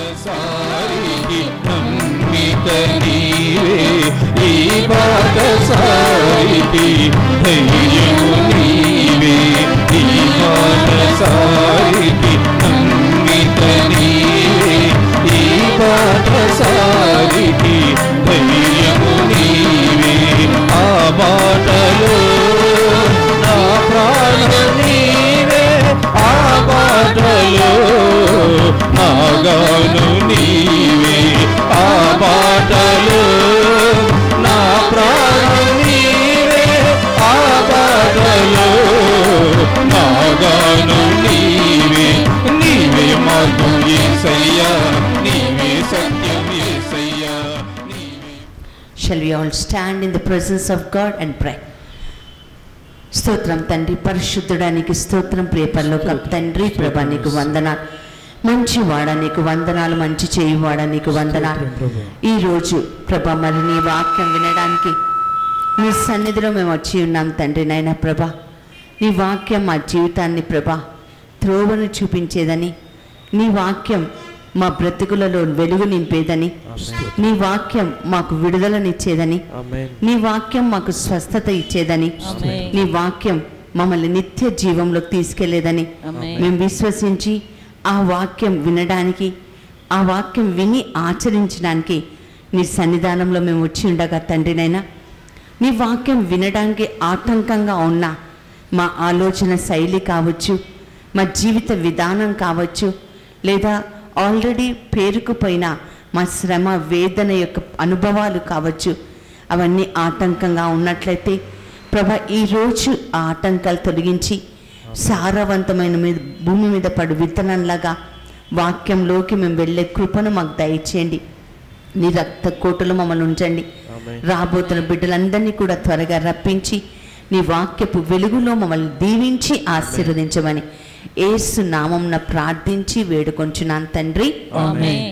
సారికి నమ్మిక నీవే ఈ బాట సారికి ధైర్యము నీవే ఈ బాట సారికి నమ్మిక నీవే ఈ బాట సారికి ధైర్యము నీవే ఆ బాటలో నా ప్రాణ నీవే ఆ బాటలో నా గాను నీవే ఆ బాటలో నా ప్రాణం నీవే ఆ బాటలో నా గాను నీవే నీవే మార్గం ఏసయ్యా నీవే సత్యం ఏసయ్యా నీవే Shall we all stand in the presence of God and pray? స్తోత్రం తండ్రి పరిశుద్ధుడానికి స్తోత్రం ప్రియపరలోక తండ్రి ప్రభా నీకు వందనాలు మంచి వాడ నీకు వందనాలు మంచి చేయువాడ నీకు వందనాలు ఈ రోజు ప్రభా మరి నీ వాక్యం వినడానికి నీ సన్నిధిలో మేము వచ్చి ఉన్నాం తండ్రి నాయన ప్రభా నీ వాక్యం మా జీవితాన్ని ప్రభా త్రోవను చూపించేదని నీ వాక్యం మా బ్రతుకులలో వెలుగు నింపేదని నీ వాక్యం మాకు విడుదలనిచ్చేదని నీ వాక్యం మాకు స్వస్థత ఇచ్చేదని ఆమేన్. నీ వాక్యం మమ్మల్ని నిత్య జీవంలోకి తీసుకెళ్లేదని ఆమేన్. మేము విశ్వసించి ఆ వాక్యం వినడానికి ఆ వాక్యం విని ఆచరించడానికి నీ సన్నిధానంలో మేము వచ్చి ఉండగా తండ్రినైనా నీ వాక్యం వినడానికి ఆటంకంగా ఉన్న మా ఆలోచన శైలి కావచ్చు మా జీవిత విధానం కావచ్చు లేదా ఆల్రెడీ పేరుకుపోయిన మా శ్రమ వేదన యొక్క అనుభవాలు కావచ్చు అవన్నీ ఆటంకంగా ఉన్నట్లయితే ప్రభా ఈరోజు ఆ ఆటంకాలు తొలగించి సారవంతమైన మీద భూమి మీద పడు విత్తనంలాగా వాక్యంలోకి మేము వెళ్ళే కృపను మాకు దయచేయండి నీ రక్త కోటలు మమ్మల్ని ఉంచండి రాబోతున్న బిడ్డలందరినీ కూడా త్వరగా రప్పించి నీ వాక్యపు వెలుగులో మమ్మల్ని దీవించి ఆశీర్వదించమని ఏసు నామంన ప్రార్థించి వేడుకొంచున్నాను తండ్రి ఆమేన్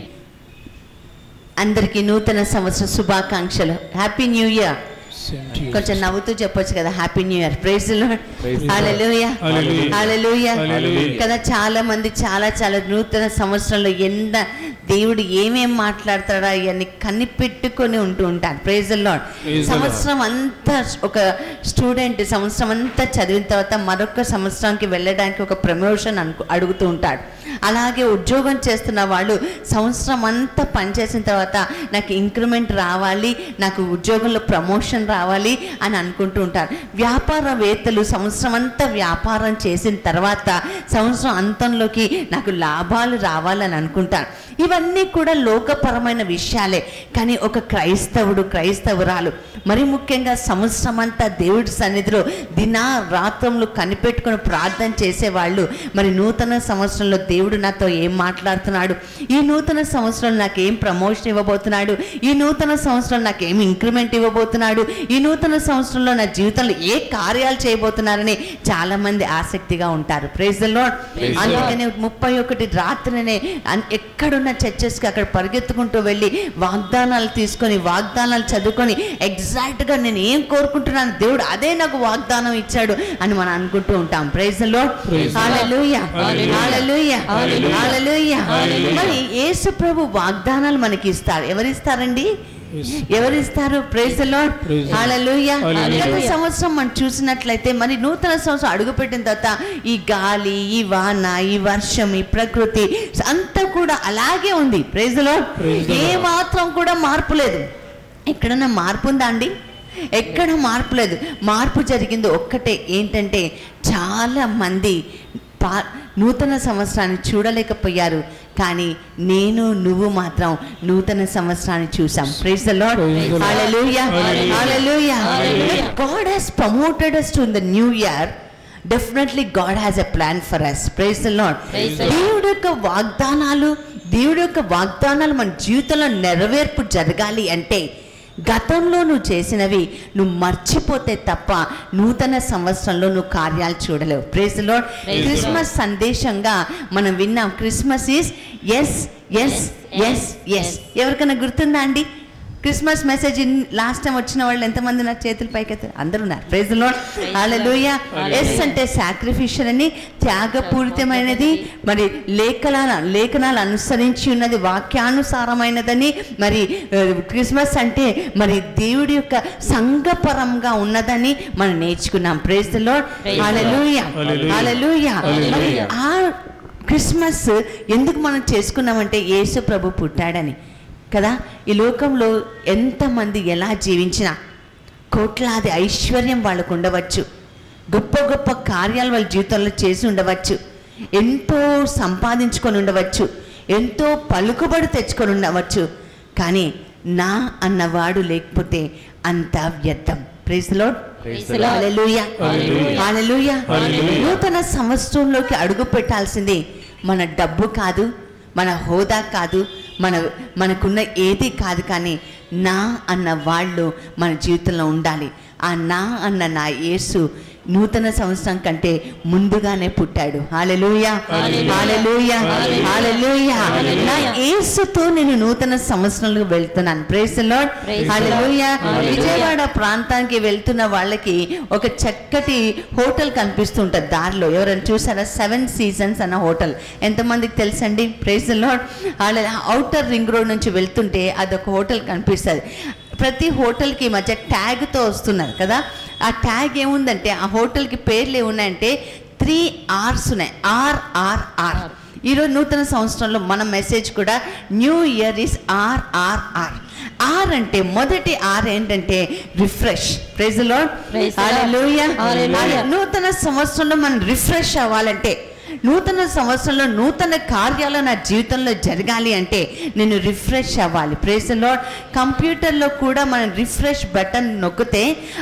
అందరికీ నూతన సంవత్సర శుభాకాంక్షలు హ్యాపీ న్యూ ఇయర్ కొంచెం నవ్వుతూ చెప్పొచ్చు కదా హ్యాపీ న్యూ ఇయర్ ప్రైజ్ హల్లెలూయా Hallelujah. హల్లెలూయా Hallelujah. కదా చాలా మంది చాలా చాలా నూతన సంవత్సరంలో ఎంత దేవుడు ఏమేం మాట్లాడతాడా ఇవన్నీ కనిపెట్టుకొని ఉంటూ ఉంటారు praise Lord Praise the Lord. సంవత్సరం అంతా ఒక స్టూడెంట్ సంవత్సరం అంతా చదివిన తర్వాత మరొక సంవత్సరానికి వెళ్ళడానికి ఒక ప్రమోషన్ అనుకు అడుగుతూ ఉంటాడు అలాగే ఉద్యోగం చేస్తున్న వాళ్ళు సంవత్సరం అంతా పనిచేసిన తర్వాత నాకు ఇంక్రిమెంట్ రావాలి నాకు ఉద్యోగంలో ప్రమోషన్ రావాలి అని అనుకుంటూ ఉంటారు వ్యాపారవేత్తలు సంవత్సరం అంతా వ్యాపారం చేసిన తర్వాత సంవత్సరం అంతంలోకి నాకు లాభాలు రావాలని అనుకుంటారు ఇవన్నీ కూడా లోకపరమైన విషయాలే కానీ ఒక క్రైస్తవుడు క్రైస్తవురాలు మరి ముఖ్యంగా సంవత్సరం అంతా దేవుడి సన్నిధిలో దినా రాత్రములు కనిపెట్టుకొని ప్రార్థన చేసేవాళ్ళు మరి నూతన సంవత్సరంలో దేవుడు నాతో ఏం మాట్లాడుతున్నాడు ఈ నూతన సంవత్సరంలో నాకు ఏం ప్రమోషన్ ఇవ్వబోతున్నాడు ఈ నూతన సంవత్సరంలో నాకు ఏం ఇంక్రిమెంట్ ఇవ్వబోతున్నాడు ఈ నూతన సంవత్సరంలో నా జీవితంలో ఏ కార్యాలు చేయబోతున్నారని చాలా మంది ఆసక్తిగా ఉంటారు praise the Lord Praise the అందుకనే ముప్పై ఒకటి రాత్రినే అన్- ఎక్కడున్న చర్చెస్కి అక్కడ పరిగెత్తుకుంటూ వెళ్ళి వాగ్దానాలు తీసుకొని వాగ్దానాలు చదువుకొని ఎగ్జాక్ట్గా నేను ఏం కోరుకుంటున్నాను దేవుడు అదే నాకు వాగ్దానం ఇచ్చాడు అని మనం అనుకుంటూ ఉంటాం ప్రైజ్ లో Praise the Lord. Hallelujah Hallelujah. Hallelujah Hallelujah. Hallelujah Hallelujah. మరి యేసు ప్రభు వాగ్దానాలు మనకి ఇస్తారు ఎవరిస్తారండి ఎవరిస్తారు praise Lord Praise the Lord. Hallelujah Hallelujah. గత సంవత్సరం మనం చూసినట్లయితే మరి నూతన సంవత్సరం అడుగుపెట్టిన తర్వాత ఈ గాలి ఈ వాన ఈ వర్షం ఈ ప్రకృతి అంతా కూడా అలాగే ఉంది ప్రైజ్ లో Praise the ఏ Lord. మాత్రం కూడా మార్పు లేదు ఎక్కడన్నా మార్పు ఉందా అండి ఎక్కడ మార్పు లేదు మార్పు జరిగింది ఒక్కటే ఏంటంటే చాలా మంది పా నూతన సంవత్సరాన్ని చూడలేకపోయారు కానీ నేను నువ్వు మాత్రం నూతన సంవత్సరాన్ని చూసాం praise the Lord Praise the Lord. Hallelujah Hallelujah. Hallelujah Hallelujah. God has promoted us to the new here definitely God has a plan for us praise the Lord Praise the Lord. దేవుడి యొక్క వాగ్దానాలు దేవుడి యొక్క వాగ్దానాలు మన జీవితంలో నెరవేర్పు జరగాలి అంటే గతంలో నువ్వు చేసినవి నువ్వు మర్చిపోతే తప్ప నూతన సంవత్సరంలో నువ్వు కార్యాలు చూడలేవు praise Lord Praise the Christmas సందేశంగా మనం విన్నాం Christmas is S S S S ఎవరికైనా గుర్తుందా అండి క్రిస్మస్ మెసేజ్ లాస్ట్ టైం వచ్చిన వాళ్ళు ఎంతమంది నా చేతులు పైకెత్తారు అందరూ ఉన్నారు ప్రైజ్ లోడ్ హల్లెలూయా ఎస్ అంటే సాక్రిఫిషియల్ అని త్యాగపూరితమైనది మరి లేఖనాల లేఖనాలు అనుసరించి ఉన్నది వాక్యానుసారమైనదని మరి ఆ, క్రిస్మస్ అంటే మరి దేవుడి యొక్క సంఘపరంగా ఉన్నదని మనం నేర్చుకున్నాం praise Lord Praise the Lord. Hallelujah Hallelujah. హల్లెలూయా మరి Hallelujah. ఆ క్రిస్మస్ ఎందుకు మనం చేసుకున్నామంటే యేసు ప్రభు పుట్టాడని కదా ఈ లోకంలో ఎంతమంది ఎలా జీవించినా కోట్లాది ఐశ్వర్యం వాళ్ళకు ఉండవచ్చు గొప్ప గొప్ప కార్యాలు వాళ్ళ జీవితంలో చేసి ఉండవచ్చు ఎంతో సంపాదించుకొని ఉండవచ్చు ఎంతో పలుకుబడి తెచ్చుకొని ఉండవచ్చు కానీ నా అన్నవాడు లేకపోతే అంతా వ్యర్థం praise Lord Praise the Lord. Hallelujah Hallelujah. Hallelujah Hallelujah. నూతన సంవత్సరంలోకి అడుగు పెట్టాల్సింది మన డబ్బు కాదు మన హోదా కాదు మన మనకున్న ఏది కాదు కానీ నా అన్న వాళ్ళు మన జీవితంలో ఉండాలి ఆ నా అన్న నా యేసు నూతన సంవత్సరం కంటే ముందుగానే పుట్టాడు hallelujah Hallelujah. Hallelujah Hallelujah. Hallelujah Hallelujah. నా యేసుతో నేను నూతన సంవత్సరంలో వెళ్తున్నాను praise Lord Praise the Lord. Hallelujah Hallelujah. Vijayawada ప్రాంతానికి వెళ్తున్న వాళ్ళకి ఒక చక్కటి హోటల్ కనిపిస్తుంటుంది దారిలో ఎవరైనా చూసారా సెవెన్ సీజన్స్ అన్న హోటల్ ఎంతమందికి తెలుసండి ప్రైజ్ లార్డ్ వాళ్ళ అవుటర్ రింగ్ రోడ్ నుంచి వెళ్తుంటే అదొక హోటల్ కనిపిస్తుంది ప్రతి హోటల్కి ఈ మధ్య ట్యాగ్తో వస్తున్నారు కదా ఆ ట్యాగ్ ఏముందంటే ఆ హోటల్కి పేర్లు ఏమున్నాయంటే త్రీ ఆర్స్ ఉన్నాయి ఆర్ ఆర్ ఆర్ ఈరోజు నూతన సంవత్సరంలో మన మెసేజ్ కూడా new year is are are are are అంటే మొదటి ఆర్ ఏంటంటే refresh praise Lord Praise the Lord. Hallelujah Hallelujah. నూతన సంవత్సరంలో మనం రిఫ్రెష్ అవ్వాలంటే నూతన సంవత్సరంలో నూతన కార్యాలు నా జీవితంలో జరగాలి అంటే నేను రిఫ్రెష్ అవ్వాలి ప్రేస్ లాడ్ కంప్యూటర్లో కూడా మనం రిఫ్రెష్ బటన్ నొక్కితే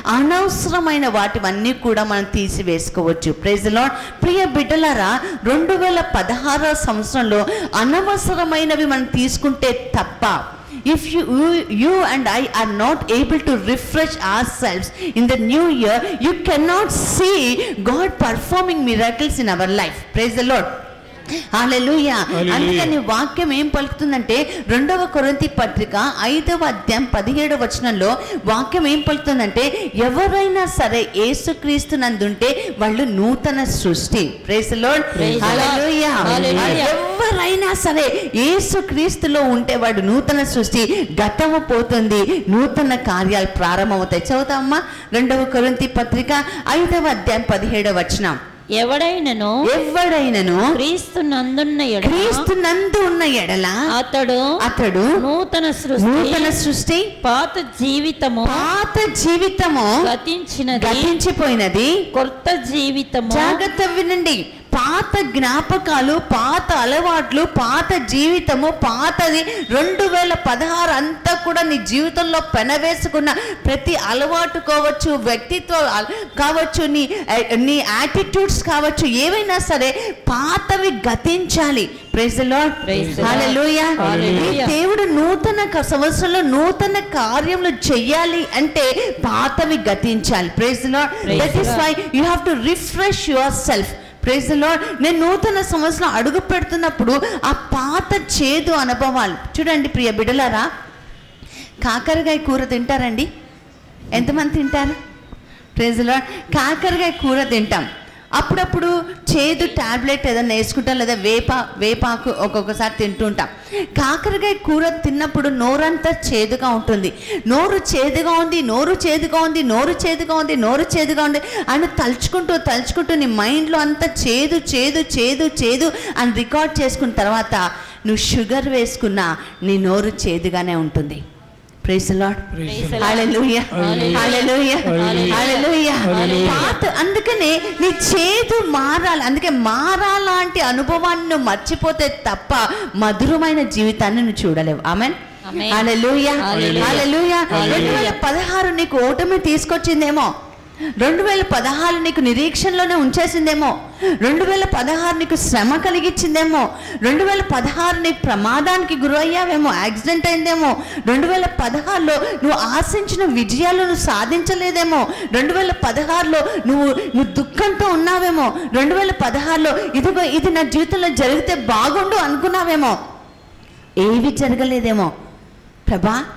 అనవసరమైన వాటివన్నీ కూడా మనం తీసివేసుకోవచ్చు ప్రేజ్ లాడ్ ప్రియ బిడ్డలారా రెండు వేల పదహారో సంవత్సరంలో అనవసరమైనవి మనం తీసుకుంటే తప్ప if you, you you and i are not able to refresh ourselves in the new year you cannot see god performing miracles in our life praise the lord hallelujah Hallelujah. అందుకని వాక్యం ఏం పలుకుతుందంటే రెండవ కొరింథీ పత్రిక ఐదవ అధ్యాయం పదిహేడవ వచనంలో వాక్యం ఏం పలుకుతుందంటే ఎవరైనా సరే యేసుక్రీస్తు నందుంటే వాళ్ళు నూతన సృష్టి praise Lord Praise the Lord. Hallelujah Hallelujah. ఎవరైనా సరే యేసు క్రీస్తులో ఉంటే వాడు నూతన సృష్టి గతము పోతుంది నూతన కార్యాలు ప్రారంభమవుతాయి చదువుతామమ్మా రెండవ కొరింథీ పత్రిక ఐదవ అధ్యాయం పదిహేడవ వచనం ఎవడైనను ఎవడైనను క్రీస్తు నందున్న ఎడల క్రీస్తు నందు ఉన్న ఎడల అతడు అతడు నూతన సృష్టి నూతన సృష్టి పాత జీవితము పాత జీవితము గతించినది గతించిపోయినది కొత్త జీవితము జాగ్రత్త వినండి పాత జ్ఞాపకాలు పాత అలవాట్లు పాత జీవితము పాతది రెండు వేల పదహారు అంతా కూడా నీ జీవితంలో పెనవేసుకున్న ప్రతి అలవాటు కావచ్చు వ్యక్తిత్వ అల- కావచ్చు నీ నీ యాటిట్యూడ్స్ కావచ్చు ఏవైనా సరే పాతవి గతించాలి praise Lord Praise the Lord. Hallelujah Hallelujah. ఈ దేవుడు నూతన క- సంవత్సరంలో నూతన కార్యములు చెయ్యాలి అంటే పాతవి గతించాలి praise Lord Praise that the is Lord. Why you have to refresh yourself praise Lord నేను నూతన సంవత్సరం అడుగు పెడుతున్నప్పుడు ఆ పాత చేదు అనుభవాలు చూడండి ప్రియ బిడలారా కాకరకాయ కూర తింటారండి ఎంతమంది తింటారు ప్రైజ్ లార్డ్ కాకరకాయ కూర తింటాం అప్పుడప్పుడు చేదు టాబ్లెట్ ఏదైనా వేసుకుంటాం లేదా వేప వేపాకు ఒక్కొక్కసారి తింటుంటాం కాకరకాయ కూర తిన్నప్పుడు నోరంతా చేదుగా ఉంటుంది నోరు చేదుగా ఉంది నోరు చేదుగా ఉంది నోరు చేదుగా ఉంది నోరు చేదుగా ఉంది అని తలుచుకుంటూ తలుచుకుంటూ నీ మైండ్లో అంతా చేదు చేదు చేదు చేదు అని రికార్డ్ చేసుకున్న తర్వాత నువ్వు షుగర్ వేసుకున్నా నీ నోరు చేదుగానే ఉంటుంది praise Lord Praise the Lord. Hallelujah Hallelujah. Hallelujah Hallelujah. Hallelujah Hallelujah. పాత అందుకనే నీ చేదు మారాలి అందుకే మారాలాంటి అనుభవాన్ని నువ్వు మర్చిపోతే తప్ప మధురమైన జీవితాన్ని నువ్వు చూడలేవు ఆమెన్ Amen. హల్లెలూయా Hallelujah. హల్లెలూయా Hallelujah. రెండు వేల పదహారు నీకు ఓటమి తీసుకొచ్చిందేమో రెండు వేల పదహారు నీకు నిరీక్షణలోనే ఉంచేసిందేమో రెండు వేల పదహారు నీకు శ్రమ కలిగించిందేమో రెండు వేల పదహారు నీకు ప్రమాదానికి గురయ్యావేమో యాక్సిడెంట్ అయిందేమో రెండు వేల పదహారులో నువ్వు ఆశించిన విజయాలు నువ్వు సాధించలేదేమో రెండు వేల పదహారులో నువ్వు నువ్వు దుఃఖంతో ఉన్నావేమో రెండు వేల పదహారులో ఇదిగో ఇది నా జీవితంలో జరిగితే బాగుండు అనుకున్నావేమో ఏవి జరగలేదేమో ప్రభా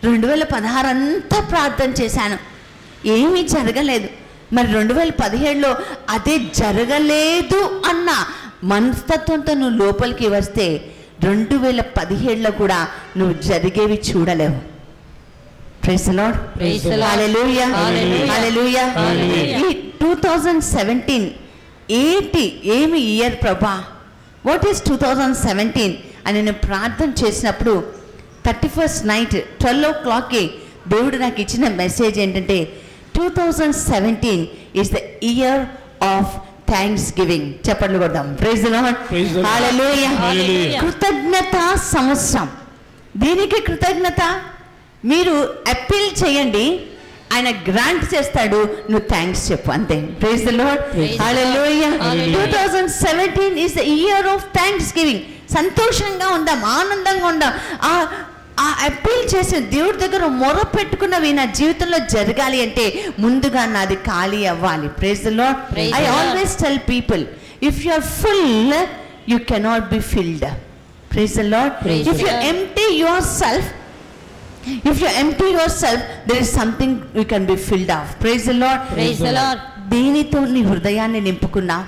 రెండు వేల పదహారు అంతా ప్రార్థన చేశాను ఏమీ జరగలేదు మరి రెండు వేల పదిహేడులో అదే జరగలేదు అన్న మనస్తత్వంతో నువ్వు లోపలికి వస్తే రెండు వేల పదిహేడులో కూడా నువ్వు జరిగేవి చూడలేవు praise Lord Praise the Lord. Hallelujah Hallelujah. Hallelujah Hallelujah. ఈ టూ థౌజండ్ సెవెంటీన్ ఏంటి ఏమి ఇయర్ ప్రభా what is two thousand seventeen అని నేను ప్రార్థన చేసినప్పుడు థర్టీ ఫస్ట్ నైట్ ట్వెల్వ్ ఓ క్లాక్కి దేవుడు నాకు ఇచ్చిన మెసేజ్ ఏంటంటే two thousand seventeen is the year of thanks giving చెప్పండి కొడదాం praise Praise the Lord. Hallelujah. కృతజ్ఞత సంవత్సరం దీనికి కృతజ్ఞత మీరు అప్పీల్ చేయండి ఆయన గ్రాంట్ చేస్తాడు నువ్వు థ్యాంక్స్ చెప్పు అంతే praise the Lord Praise the Lord. Hallelujah Hallelujah. Two thousand seventeen is the year of thanks giving సంతోషంగా ఉందాం ఆనందంగా ఉందాం ఆ ఆ అప్పీల్ చేసి దేవుడి దగ్గర మొర పెట్టుకున్నవి నా జీవితంలో జరగాలి అంటే ముందుగా నాది ఖాళీ అవ్వాలి praise the Lord Praise I the Lord. Always tell people if you are full you cannot be filled praise the Lord Praise if the you Lord. Empty yourself if you empty yourself there is something you can be filled of praise the Lord Praise the Lord. దేనితో నీ హృదయాన్ని నింపుకున్నావు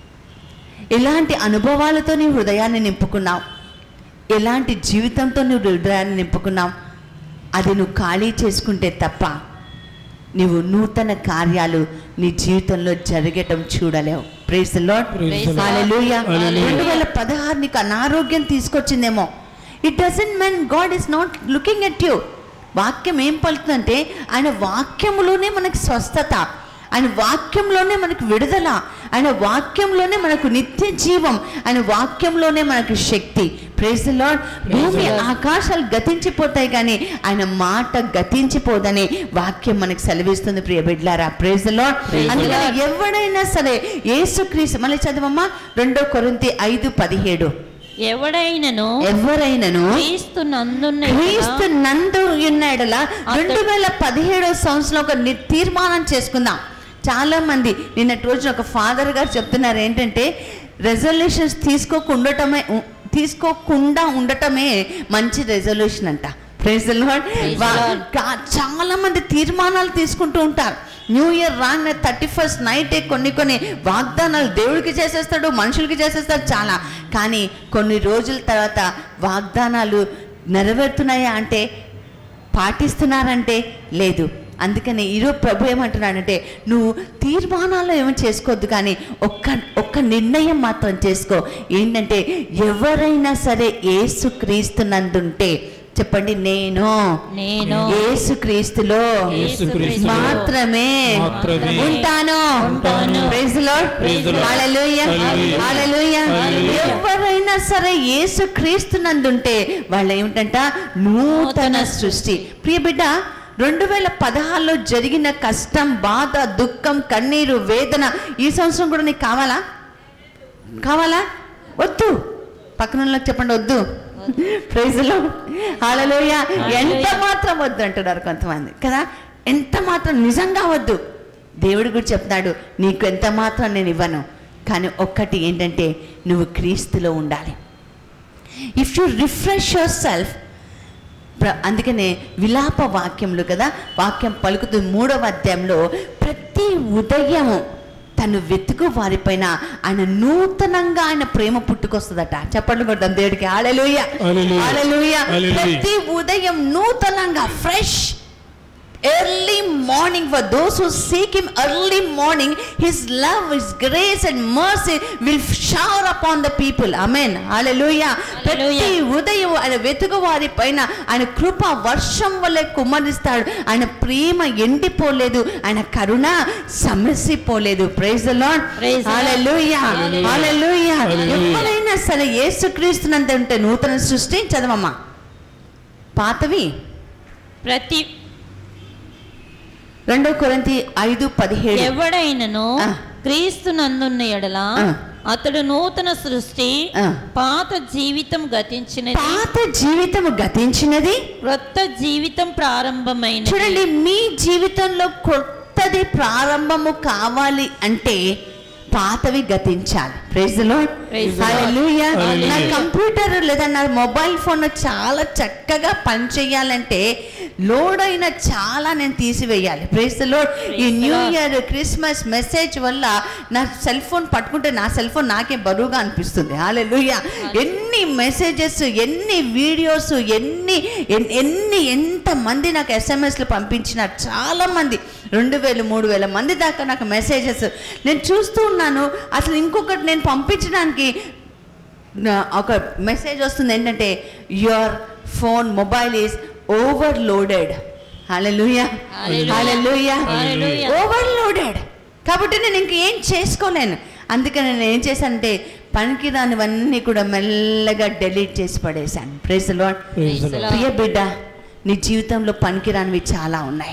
ఎలాంటి అనుభవాలతో నీ హృదయాన్ని నింపుకున్నావు ఎలాంటి జీవితంతో నువ్వు హృదయాన్ని నింపుకున్నావు అది నువ్వు ఖాళీ చేసుకుంటే తప్ప నీవు నూతన కార్యాలు నీ జీవితంలో జరగటం చూడలేవు praise Lord Praise the Lord. Hallelujah Hallelujah. రెండు వేల పదహారు నీకు అనారోగ్యం తీసుకొచ్చిందేమో it doesn't men God is not looking at you వాక్యం ఏం పలుకుతుందంటే ఆయన వాక్యములోనే మనకి స్వస్థత ఆయన వాక్యంలోనే మనకు విడుదల ఆయన వాక్యంలోనే మనకు నిత్య జీవం ఆయన వాక్యంలోనే మనకు శక్తి ప్రేజ్ లార్డ్ భూమి Lord. ఆకాశాలు గతించిపోతాయి కానీ ఆయన మాట గతించిపోదని వాక్యం మనకు సెలవిస్తుంది ప్రియ బిడ్లారా ప్రేజ్ లార్డ్ Praise the అందుకని Lord. ఎవడైనా సరే యేసుక్రీస్తు మళ్ళీ చదవమ్మా రెండో కొరింతి ఐదు పదిహేడు ఎవడైనను ఎవరైనను క్రీస్తు నందున్న క్రీస్తు నందు ఉన్నాడల రెండు వేల పదిహేడో సంవత్సరం ఒక ని- తీర్మానం చేసుకుందాం చాలా మంది నిన్నటి రోజున ఒక ఫాదర్ గారు చెప్తున్నారు ఏంటంటే రెజల్యూషన్స్ తీసుకోకుండా ఉండటమే ఉ- తీసుకోకుండా ఉండటమే మంచి రెజల్యూషన్ అంట praise the Lord Praise the వా- Lord. కా- చాలా మంది తీర్మానాలు తీసుకుంటూ ఉంటారు న్యూ ఇయర్ రాగానే థర్టీ ఫస్ట్ నైటే కొన్ని కొన్ని వాగ్దానాలు దేవుడికి చేసేస్తాడు మనుషులకి చేసేస్తాడు చాలా కానీ కొన్ని రోజుల తర్వాత వాగ్దానాలు నెరవేరుతున్నాయా అంటే పాటిస్తున్నారంటే లేదు అందుకని ఈరోజు ప్రభు ఏమంటున్నాడంటే నువ్వు తీర్మానాలు ఏమీ చేసుకోవద్దు కానీ ఒక్క ఒక్క నిర్ణయం మాత్రం చేసుకో ఏంటంటే ఎవరైనా సరే ఏసు క్రీస్తునందుంటే చెప్పండి నేను నేను ఏసు క్రీస్తులో యేసుక్రీస్తులో మాత్రమే మాత్రమే ఉంటాను ఉంటాను. Praise the Lord. Praise the Lord. Hallelujah. Hallelujah. Hallelujah. Hallelujah. ఎవరైనా సరే యేసు క్రీస్తునందుంటే వాళ్ళు ఏమిటంట నూతన సృష్టి ప్రియ బిడ్డ రెండు వేల పదహారులో జరిగిన కష్టం బాధ దుఃఖం కన్నీరు వేదన ఈ సంవత్సరం కూడా నీకు కావాలా కావాలా వద్దు పక్కన వాళ్ళకి చెప్పండి వద్దు ప్రైజ్లో హాలలోయ ఎంత మాత్రం వద్దు అంటున్నారు కొంతమంది కదా ఎంత మాత్రం నిజంగా వద్దు దేవుడు కూడా చెప్తున్నాడు నీకు ఎంత మాత్రం నేను ఇవ్వను కానీ ఒక్కటి ఏంటంటే నువ్వు క్రీస్తులో ఉండాలి if you refresh yourself అందుకనే విలాప వాక్యములు కదా వాక్యం పలుకుతూ మూడవ అధ్యాయంలో ప్రతి ఉదయము తను వెతుకు వారిపైన ఆయన నూతనంగా ఆయన ప్రేమ పుట్టుకొస్తుందట చెప్పండి కొడదాం దేవుడికి ఆడలుయ Hallelujah. ఆడలుయ Hallelujah. ప్రతి ఉదయం నూతనంగా fresh early morning for those who seek him early morning his love his grace and mercy will shower upon the people amen hallelujah ప్రతి ఉదయం ఆయన వెతుకు వారి పైన ఆయన కృప వర్షం వల్లే కుమ్మరిస్తాడు ఆయన ప్రేమ ఎండిపోలేదు ఆయన కరుణ సమసిపోలేదు praise the Lord Praise the Lord. Hallelujah Hallelujah. Hallelujah Hallelujah. ఎవరైనా సరే యేసుక్రీస్తునంత ఉంటే నూతన సృష్టి చదవమ్మా పాతవి ప్రతి రెండో కొరింథీ ఐదు పదిహేడు ఎవడైనను ఆ. క్రీస్తు నందున్న ఎడల ఆ. అతడు నూతన సృష్టి ఆ. పాత జీవితం గతించినది పాత జీవితం గతించినది క్రొత్త జీవితం ప్రారంభమైనది చూడండి మీ జీవితంలో కొత్తది ప్రారంభము కావాలి అంటే పాతవి గతించాలి praise Lord Praise the Lord. Hallelujah నా Hallelujah. కంప్యూటర్ లేదా నా మొబైల్ ఫోన్ చాలా చక్కగా పనిచేయాలంటే లోడ్ అయిన చాలా నేను తీసివేయాలి ప్రేస్ ద లోడ్ ఈ Praise the new Lord. Year Christmas message వల్ల నా సెల్ ఫోన్ పట్టుకుంటే నా సెల్ ఫోన్ నాకే బరువుగా అనిపిస్తుంది హాలెలూయా ఎన్ని మెసేజెస్ ఎన్ని వీడియోస్ ఎన్ని ఎన్- ఎన్ని ఎంత మంది నాకు ఎస్ఎంఎస్లు పంపించినారు చాలా మంది రెండు వేలు మూడు వేల మంది దాకా నాకు మెసేజెస్ నేను చూస్తూ ఉన్నాను అసలు ఇంకొకటి నేను పంపించడానికి నా- ఒక మెసేజ్ వస్తుంది ఏంటంటే your phone mobile is overloaded hallelujah Hallelujah. Hallelujah Hallelujah. Overloaded కాబట్టి నేను ఇంకేం చేసుకోలేను అందుకని నేను ఏం చేశానంటే పనికిరానివన్నీ కూడా మెల్లగా డెలీట్ చేసి పడేశాను praise Lord Praise the Lord. ప్రియ బిడ్డ నీ జీవితంలో పనికిరానివి చాలా ఉన్నాయి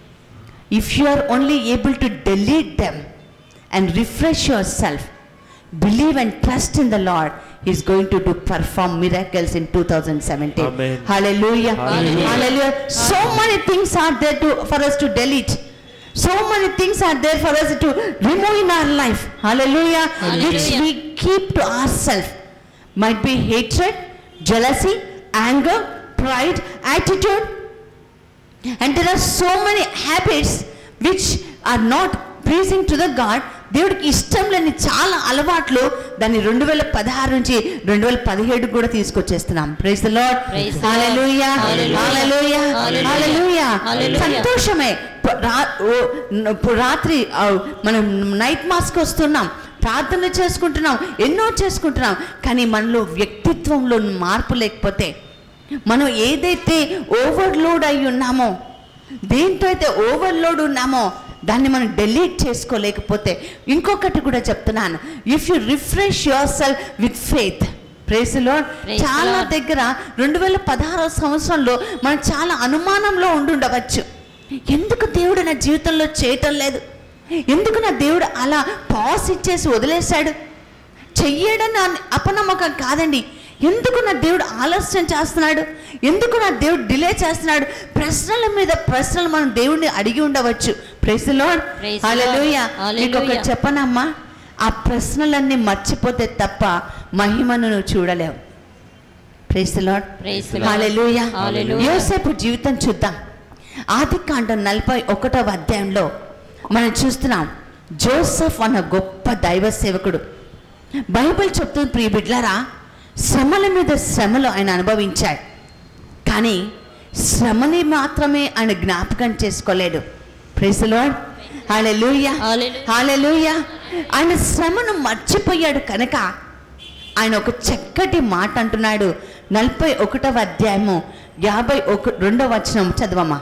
if you are only able to delete them and refresh yourself believe and trust in the Lord is going to do perform miracles in two thousand seventeen Amen. Hallelujah. Hallelujah. Hallelujah. So many things are there to for us to delete. So many things are there for us to remove in our life. Hallelujah. Which Hallelujah. we keep to ourselves. Might be hatred, jealousy, anger, pride, attitude. And there are so many habits which are not pleasing to the God. దేవుడికి ఇష్టం లేని చాలా అలవాట్లు దాన్ని రెండు వేల పదహారు నుంచి రెండు వేల పదిహేడు కూడా తీసుకొచ్చేస్తున్నాం praise the Lord Praise the Lord. Hallelujah Hallelujah. Hallelujah Hallelujah. Hallelujah Hallelujah. సంతోషమే ప- రా- ఓ- న- పు- రాత్రి ఆ, మనం నైట్ మాస్క్ వస్తున్నాం ప్రార్థన చేసుకుంటున్నాం ఎన్నో చేసుకుంటున్నాం కానీ మనలో వ్యక్తిత్వంలో మార్పు లేకపోతే మనం ఏదైతే ఓవర్లోడ్ అయి ఉన్నామో దేంతో అయితే ఓవర్లోడ్ ఉన్నామో దాన్ని మనం డెలీట్ చేసుకోలేకపోతే ఇంకొకటి కూడా చెప్తున్నాను if you refresh yourself with faith praise Lord Praise the చాలా Lord. దగ్గర రెండు వేల పదహారవ సంవత్సరంలో మనం చాలా అనుమానంలో ఉండుండవచ్చు ఎందుకు దేవుడు నా జీవితంలో చేయటం లేదు ఎందుకు నా దేవుడు అలా పాస్ ఇచ్చేసి వదిలేశాడు చెయ్యడం నా అపనమ్మకం కాదండి ఎందుకు నా దేవుడు ఆలస్యం చేస్తున్నాడు ఎందుకు నా దేవుడు డిలే చేస్తున్నాడు ప్రశ్నల మీద ప్రశ్నలు మనం దేవుడిని అడిగి ఉండవచ్చు ప్రెస్లో Praise the Lord. Hallelujah Hallelujah. నీకు ఒకటి చెప్పనమ్మా ఆ ప్రశ్నలన్నీ మర్చిపోతే తప్ప మహిమను నువ్వు చూడలేవు price lord Praise the Lord. Hallelujah Hallelujah. యోసేపు జీవితం చూద్దాం ఆది కాండం నలభై ఒకటవ అధ్యాయంలో మనం చూస్తున్నాం జోసెఫ్ అన్న గొప్ప దైవ సేవకుడు బైబిల్ చెప్తుంది ప్రియ బిడ్లారా శ్రమల మీద శ్రమలు ఆయన అనుభవించాడు కానీ శ్రమని మాత్రమే ఆయన జ్ఞాపకం చేసుకోలేడు ప్రైస్ లార్డ్ హల్లెలూయా Hallelujah. హల్లెలూయా ఆయన శ్రమను మర్చిపోయాడు కనుక ఆయన ఒక చక్కటి మాట అంటున్నాడు నలభై ఒకటవ అధ్యాయము యాభై ఒక రెండవ వచనం చదవమ్మా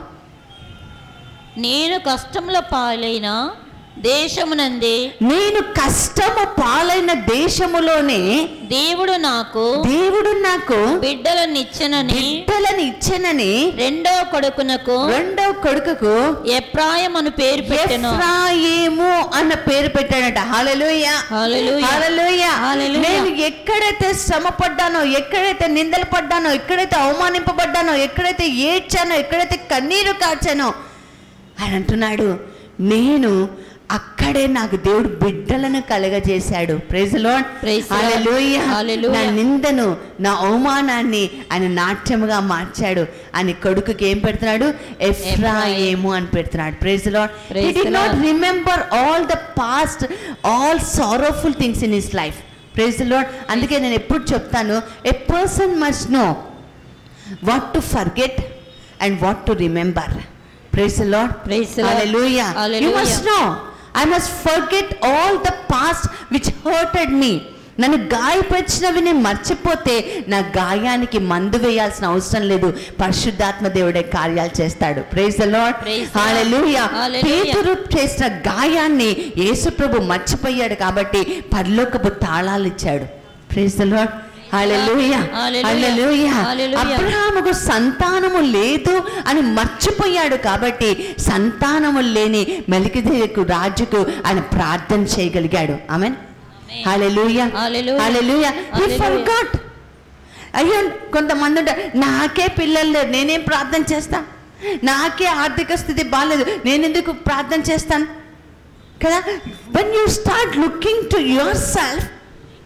నేను కష్టముల పాలైన దేశమునందే నేను కష్టము పాలైన దేశములోనే దేవుడు నాకు దేవుడు నాకు బిడ్డలనిచ్చనని బిడ్డలను ఇచ్చెనని రెండో కొడుకునకు రెండవ కొడుకుకు ఎప్రాయం అని పేరు పెట్టెను ఎఫ్రాయిము అన్న పేరు పెట్టాడట హల్లెలూయా హల్లెలూయా. Hallelujah hallelujah. నేను ఎక్కడైతే శ్రమ పడ్డానో ఎక్కడైతే నిందలు పడ్డానో ఎక్కడైతే అవమానింపబడ్డానో ఎక్కడైతే ఏడ్చానో ఎక్కడైతే కన్నీరు కార్చానో ఆయన అంటున్నాడు నేను అక్కడే నాకు దేవుడు బిడ్డలను కలగజేశాడు praise Lord Praise the Lord. Hallelujah Hallelujah. నా నిందను నా అవమానాన్ని ఆయన నాట్యముగా మార్చాడు అని కొడుకుకి ఏం పెడుతున్నాడు ఎఫ్రాయేము అని పెడుతున్నాడు praise Lord Praise he did the not Lord. Remember all the past all sorrowful things in his life praise Lord అందుకే నేను ఎప్పుడు చెప్తాను a person must know what to forget and what to remember praise Lord Praise the Lord. Hallelujah you Hallelujah. Must know I must forget all the past which hurted me నన్ను గాయపరిచినవి నేను మర్చిపోతే నా గాయానికి మందు వేయాల్సిన అవసరం లేదు పరిశుద్ధాత్మ దేవుడే కార్యాలు చేస్తాడు praise the Lord Praise the Lord. Hallelujah Hallelujah. పేతురు చేసిన గాయాన్ని యేసుప్రభు మర్చిపోయాడు కాబట్టి పరలోకపు తాళాలు ఇచ్చాడు praise the Lord hallelujah Hallelujah. Hallelujah Hallelujah. అబ్రహాముకు సంతానము లేదు అని మర్చిపోయాడు కాబట్టి సంతానము లేని మెలికిదేకు రాజుకు ఆయన ప్రార్థన చేయగలిగాడు amen hallelujah Hallelujah. Hallelujah he Hallelujah. Forgot అయ్యో కొంతమంది ఉంటారు నాకే పిల్లలు లేరు నేనేం ప్రార్థన చేస్తా నాకే ఆర్థిక స్థితి బాగాలేదు నేను ఎందుకు ప్రార్థన చేస్తాను కదా when you start looking to yourself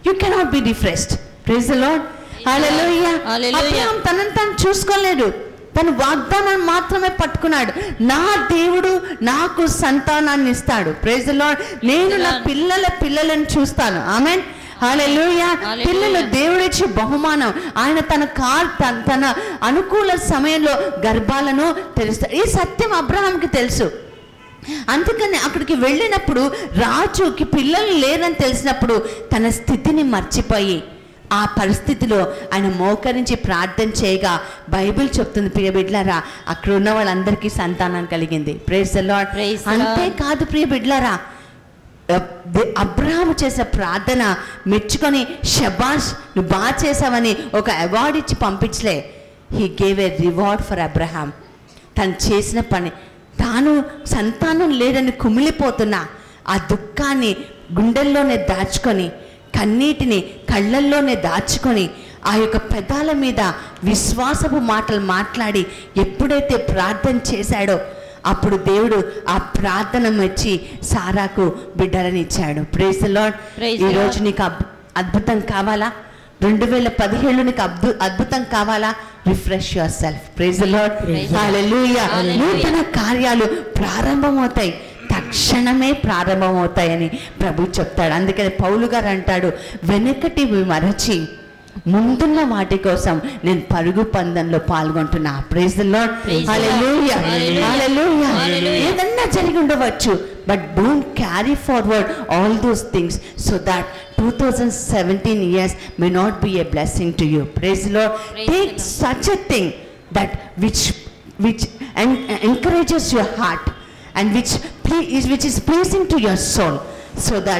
you cannot be refreshed praise the Lord hallelujah Hallelujah. Abraham తనని తాను చూసుకోలేడు తను వాగ్దానాన్ని మాత్రమే పట్టుకున్నాడు నా దేవుడు నాకు సంతానాన్ని ఇస్తాడు ప్రైజ్ లార్డ్ నేను నా Lord. పిల్లల పిల్లలను చూస్తాను ఆమెన్ హల్లెలూయా Hallelujah. పిల్లలు దేవుడిచ్చే బహుమానం ఆయన తన కార్ తన తన అనుకూల సమయంలో గర్భాలను తెరుస్తాడు ఈ సత్యం అబ్రహాంకి తెలుసు అందుకని అక్కడికి వెళ్ళినప్పుడు రాజుకి పిల్లలు లేరని తెలిసినప్పుడు తన స్థితిని మర్చిపోయి ఆ పరిస్థితిలో ఆయన మోకరించి ప్రార్థన చేయగా బైబిల్ చెప్తుంది ప్రియ బిడ్లారా అక్కడ ఉన్న వాళ్ళందరికీ సంతానం కలిగింది praise Lord Praise the Lord. అంతేకాదు ప్రియ బిడ్లారా అబ్రహాము చేసే ప్రార్థన మెచ్చుకొని షబాష్ నువ్వు బాగా చేసావని ఒక అవార్డు ఇచ్చి పంపించలే he gave a reward for Abraham తను చేసిన పని తాను సంతానం లేదని కుమిలిపోతున్నా ఆ దుఃఖాన్ని గుండెల్లోనే దాచుకొని కన్నీటిని కళ్ళల్లోనే దాచుకొని ఆ యొక్క పెదాల మీద విశ్వాసపు మాటలు మాట్లాడి ఎప్పుడైతే ప్రార్థన చేశాడో అప్పుడు దేవుడు ఆ ప్రార్థన మెచ్చి సారాకు బిడ్డలని ఇచ్చాడు ప్రేస్ లార్డ్ Praise ఈ the రోజు నీకు అబ్- అద్భుతం కావాలా రెండు వేల పదిహేడు నీకు అద్భు అద్భుతం కావాలా refresh your self praise Lord Praise the Lord. Hallelujah Hallelujah. నూతన కార్యాలు ప్రారంభమవుతాయి తక్షణమే ప్రారంభమవుతాయని ప్రభు చెప్తాడు అందుకని పౌలు గారు అంటాడు వెనకటివి మరచి ముందున్న వాటి కోసం నేను పరుగు పందంలో పాల్గొంటున్నా praise Lord Praise the Lord. Hallelujah Hallelujah. Hallelujah Hallelujah. ఏదన్నా జరిగి ఉండవచ్చు but don't carry forward all those things so that two thousand seventeen years may not be a blessing to you praise లో Praise take the Lord. such a thing that which which en- encourages your heart and which ple- is which is pleasing to your soul so that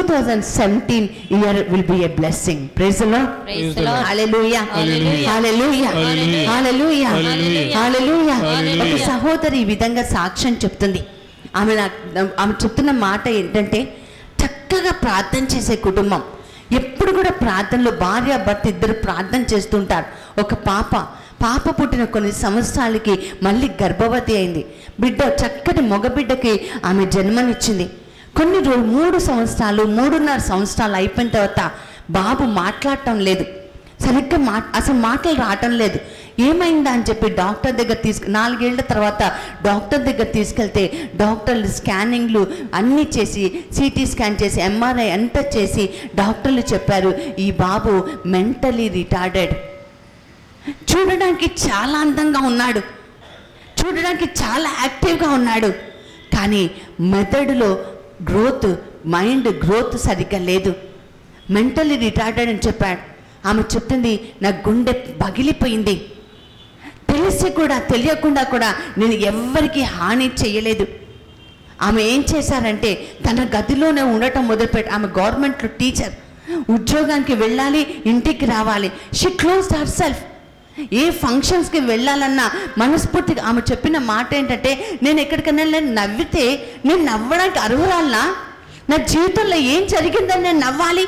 2017 year will be a blessing praise the lord Praise the Lord. hallelujah Hallelujah. hallelujah Hallelujah. hallelujah Hallelujah. hallelujah Hallelujah. ఒక సహోదరి ఈ విధంగా సాక్ష్యం చెప్తుంది ఆమె నాకు ఆమె చెప్తున్న మాట ఏంటంటే చక్కగా ప్రార్థన చేసే కుటుంబం ఎప్పుడు కూడా ప్రార్థనలో భార్య భర్త ఇద్దరు ప్రార్థన చేస్తుంటారు ఒక పాప పాప పుట్టిన కొన్ని సంవత్సరాలకి మళ్ళీ గర్భవతి అయింది బిడ్డ చక్కటి మగబిడ్డకి ఆమె జన్మనిచ్చింది కొన్ని రోజు మూడు సంవత్సరాలు మూడున్నర సంవత్సరాలు అయిపోయిన తర్వాత బాబు మాట్లాడటం లేదు సరిగ్గా మా అసలు మాటలు రావటం లేదు ఏమైందా అని చెప్పి డాక్టర్ దగ్గర తీసుకు నాలుగేళ్ల తర్వాత డాక్టర్ దగ్గర తీసుకెళ్తే డాక్టర్లు స్కానింగ్లు అన్నీ చేసి సిటీ స్కాన్ చేసి ఎంఆర్ఐ అంతా చేసి డాక్టర్లు చెప్పారు ఈ బాబు మెంటలీ రిటార్డెడ్ చూడడానికి చాలా అందంగా ఉన్నాడు చూడడానికి చాలా యాక్టివ్గా ఉన్నాడు కానీ మెదడులో గ్రోత్ మైండ్ గ్రోత్ సరిగ్గా లేదు మెంటలీ రిటార్డెడ్ అని చెప్పాడు ఆమె చెప్తుంది నా గుండె పగిలిపోయింది తెలిసి కూడా తెలియకుండా కూడా నేను ఎవ్వరికీ హాని చేయలేదు ఆమె ఏం చేశారంటే తన గదిలోనే ఉండటం మొదలుపెట్టి ఆమె గవర్నమెంట్లో టీచర్ ఉద్యోగానికి వెళ్ళాలి ఇంటికి రావాలి షీ క్లోజ్ హర్ సెల్ఫ్ ఏ ఫంక్షన్స్కి వెళ్ళాలన్నా మనస్ఫూర్తిగా ఆమె చెప్పిన మాట ఏంటంటే నేను ఎక్కడికైనా వెళ్ళి నవ్వితే నేను నవ్వడానికి అర్హురాలనా నా జీవితంలో ఏం జరిగిందని నేను నవ్వాలి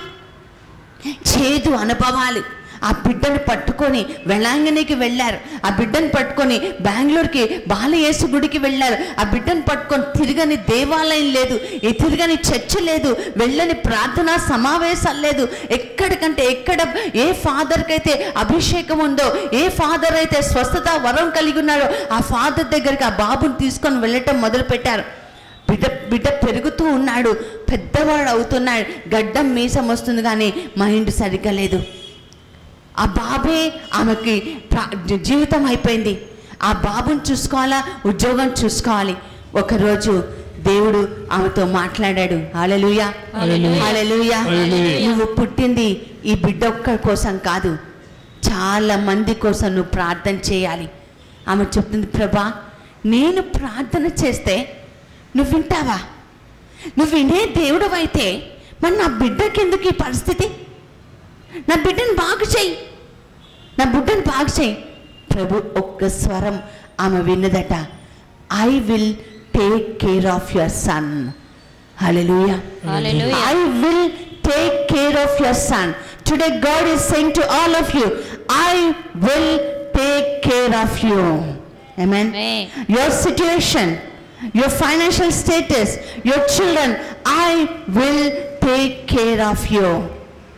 చేదు అనుభవాలు ఆ బిడ్డను పట్టుకొని వెళ్ళాంగనికి వెళ్ళారు ఆ బిడ్డను పట్టుకొని బెంగళూరుకి బాలయేసు గుడికి వెళ్ళారు ఆ బిడ్డను పట్టుకొని తిరగని దేవాలయం లేదు ఏ తిరగని చర్చ్ లేదు వెళ్ళని ప్రార్థనా సమావేశాలు లేదు ఎక్కడికంటే ఎక్కడ ఏ ఫాదర్కి అయితే అభిషేకం ఉందో ఏ ఫాదర్ అయితే స్వస్థత వరం కలిగి ఉన్నారో ఆ ఫాదర్ దగ్గరికి ఆ బాబుని తీసుకొని వెళ్ళటం మొదలుపెట్టారు బిడ్డ బిడ్డ పెరుగుతూ ఉన్నాడు పెద్దవాడు అవుతున్నాడు గడ్డం మీసం వస్తుంది కానీ మైండ్ సరిగ్గా లేదు ఆ బాబే ఆమెకి ప్రా- జీవితం అయిపోయింది ఆ బాబుని చూసుకోవాలా ఉద్యోగం చూసుకోవాలి ఒకరోజు దేవుడు ఆమెతో మాట్లాడాడు హాలలుయా హల్లెలూయా. హాలలుయా హల్లెలూయా. నువ్వు పుట్టింది ఈ బిడ్డ ఒక్క కోసం కాదు చాలా మంది కోసం నువ్వు ప్రార్థన చేయాలి ఆమె చెప్తుంది ప్రభా నేను ప్రార్థన చేస్తే నువ్వు వింటావా నువ్వు వినే దేవుడు అయితే మరి నా బిడ్డకి ఎందుకు ఈ పరిస్థితి నా బిడ్డను బాగు చేయి నా బిడ్డను బాగు చేయి ప్రభు ఒక్క స్వరం ఆమె విన్నదట I will take care of your son hallelujah Hallelujah. I will take care of your son. Today, God is saying to all of you, I will take care of you. Amen. Amen. Your situation, your financial status, your children, I will take care of you.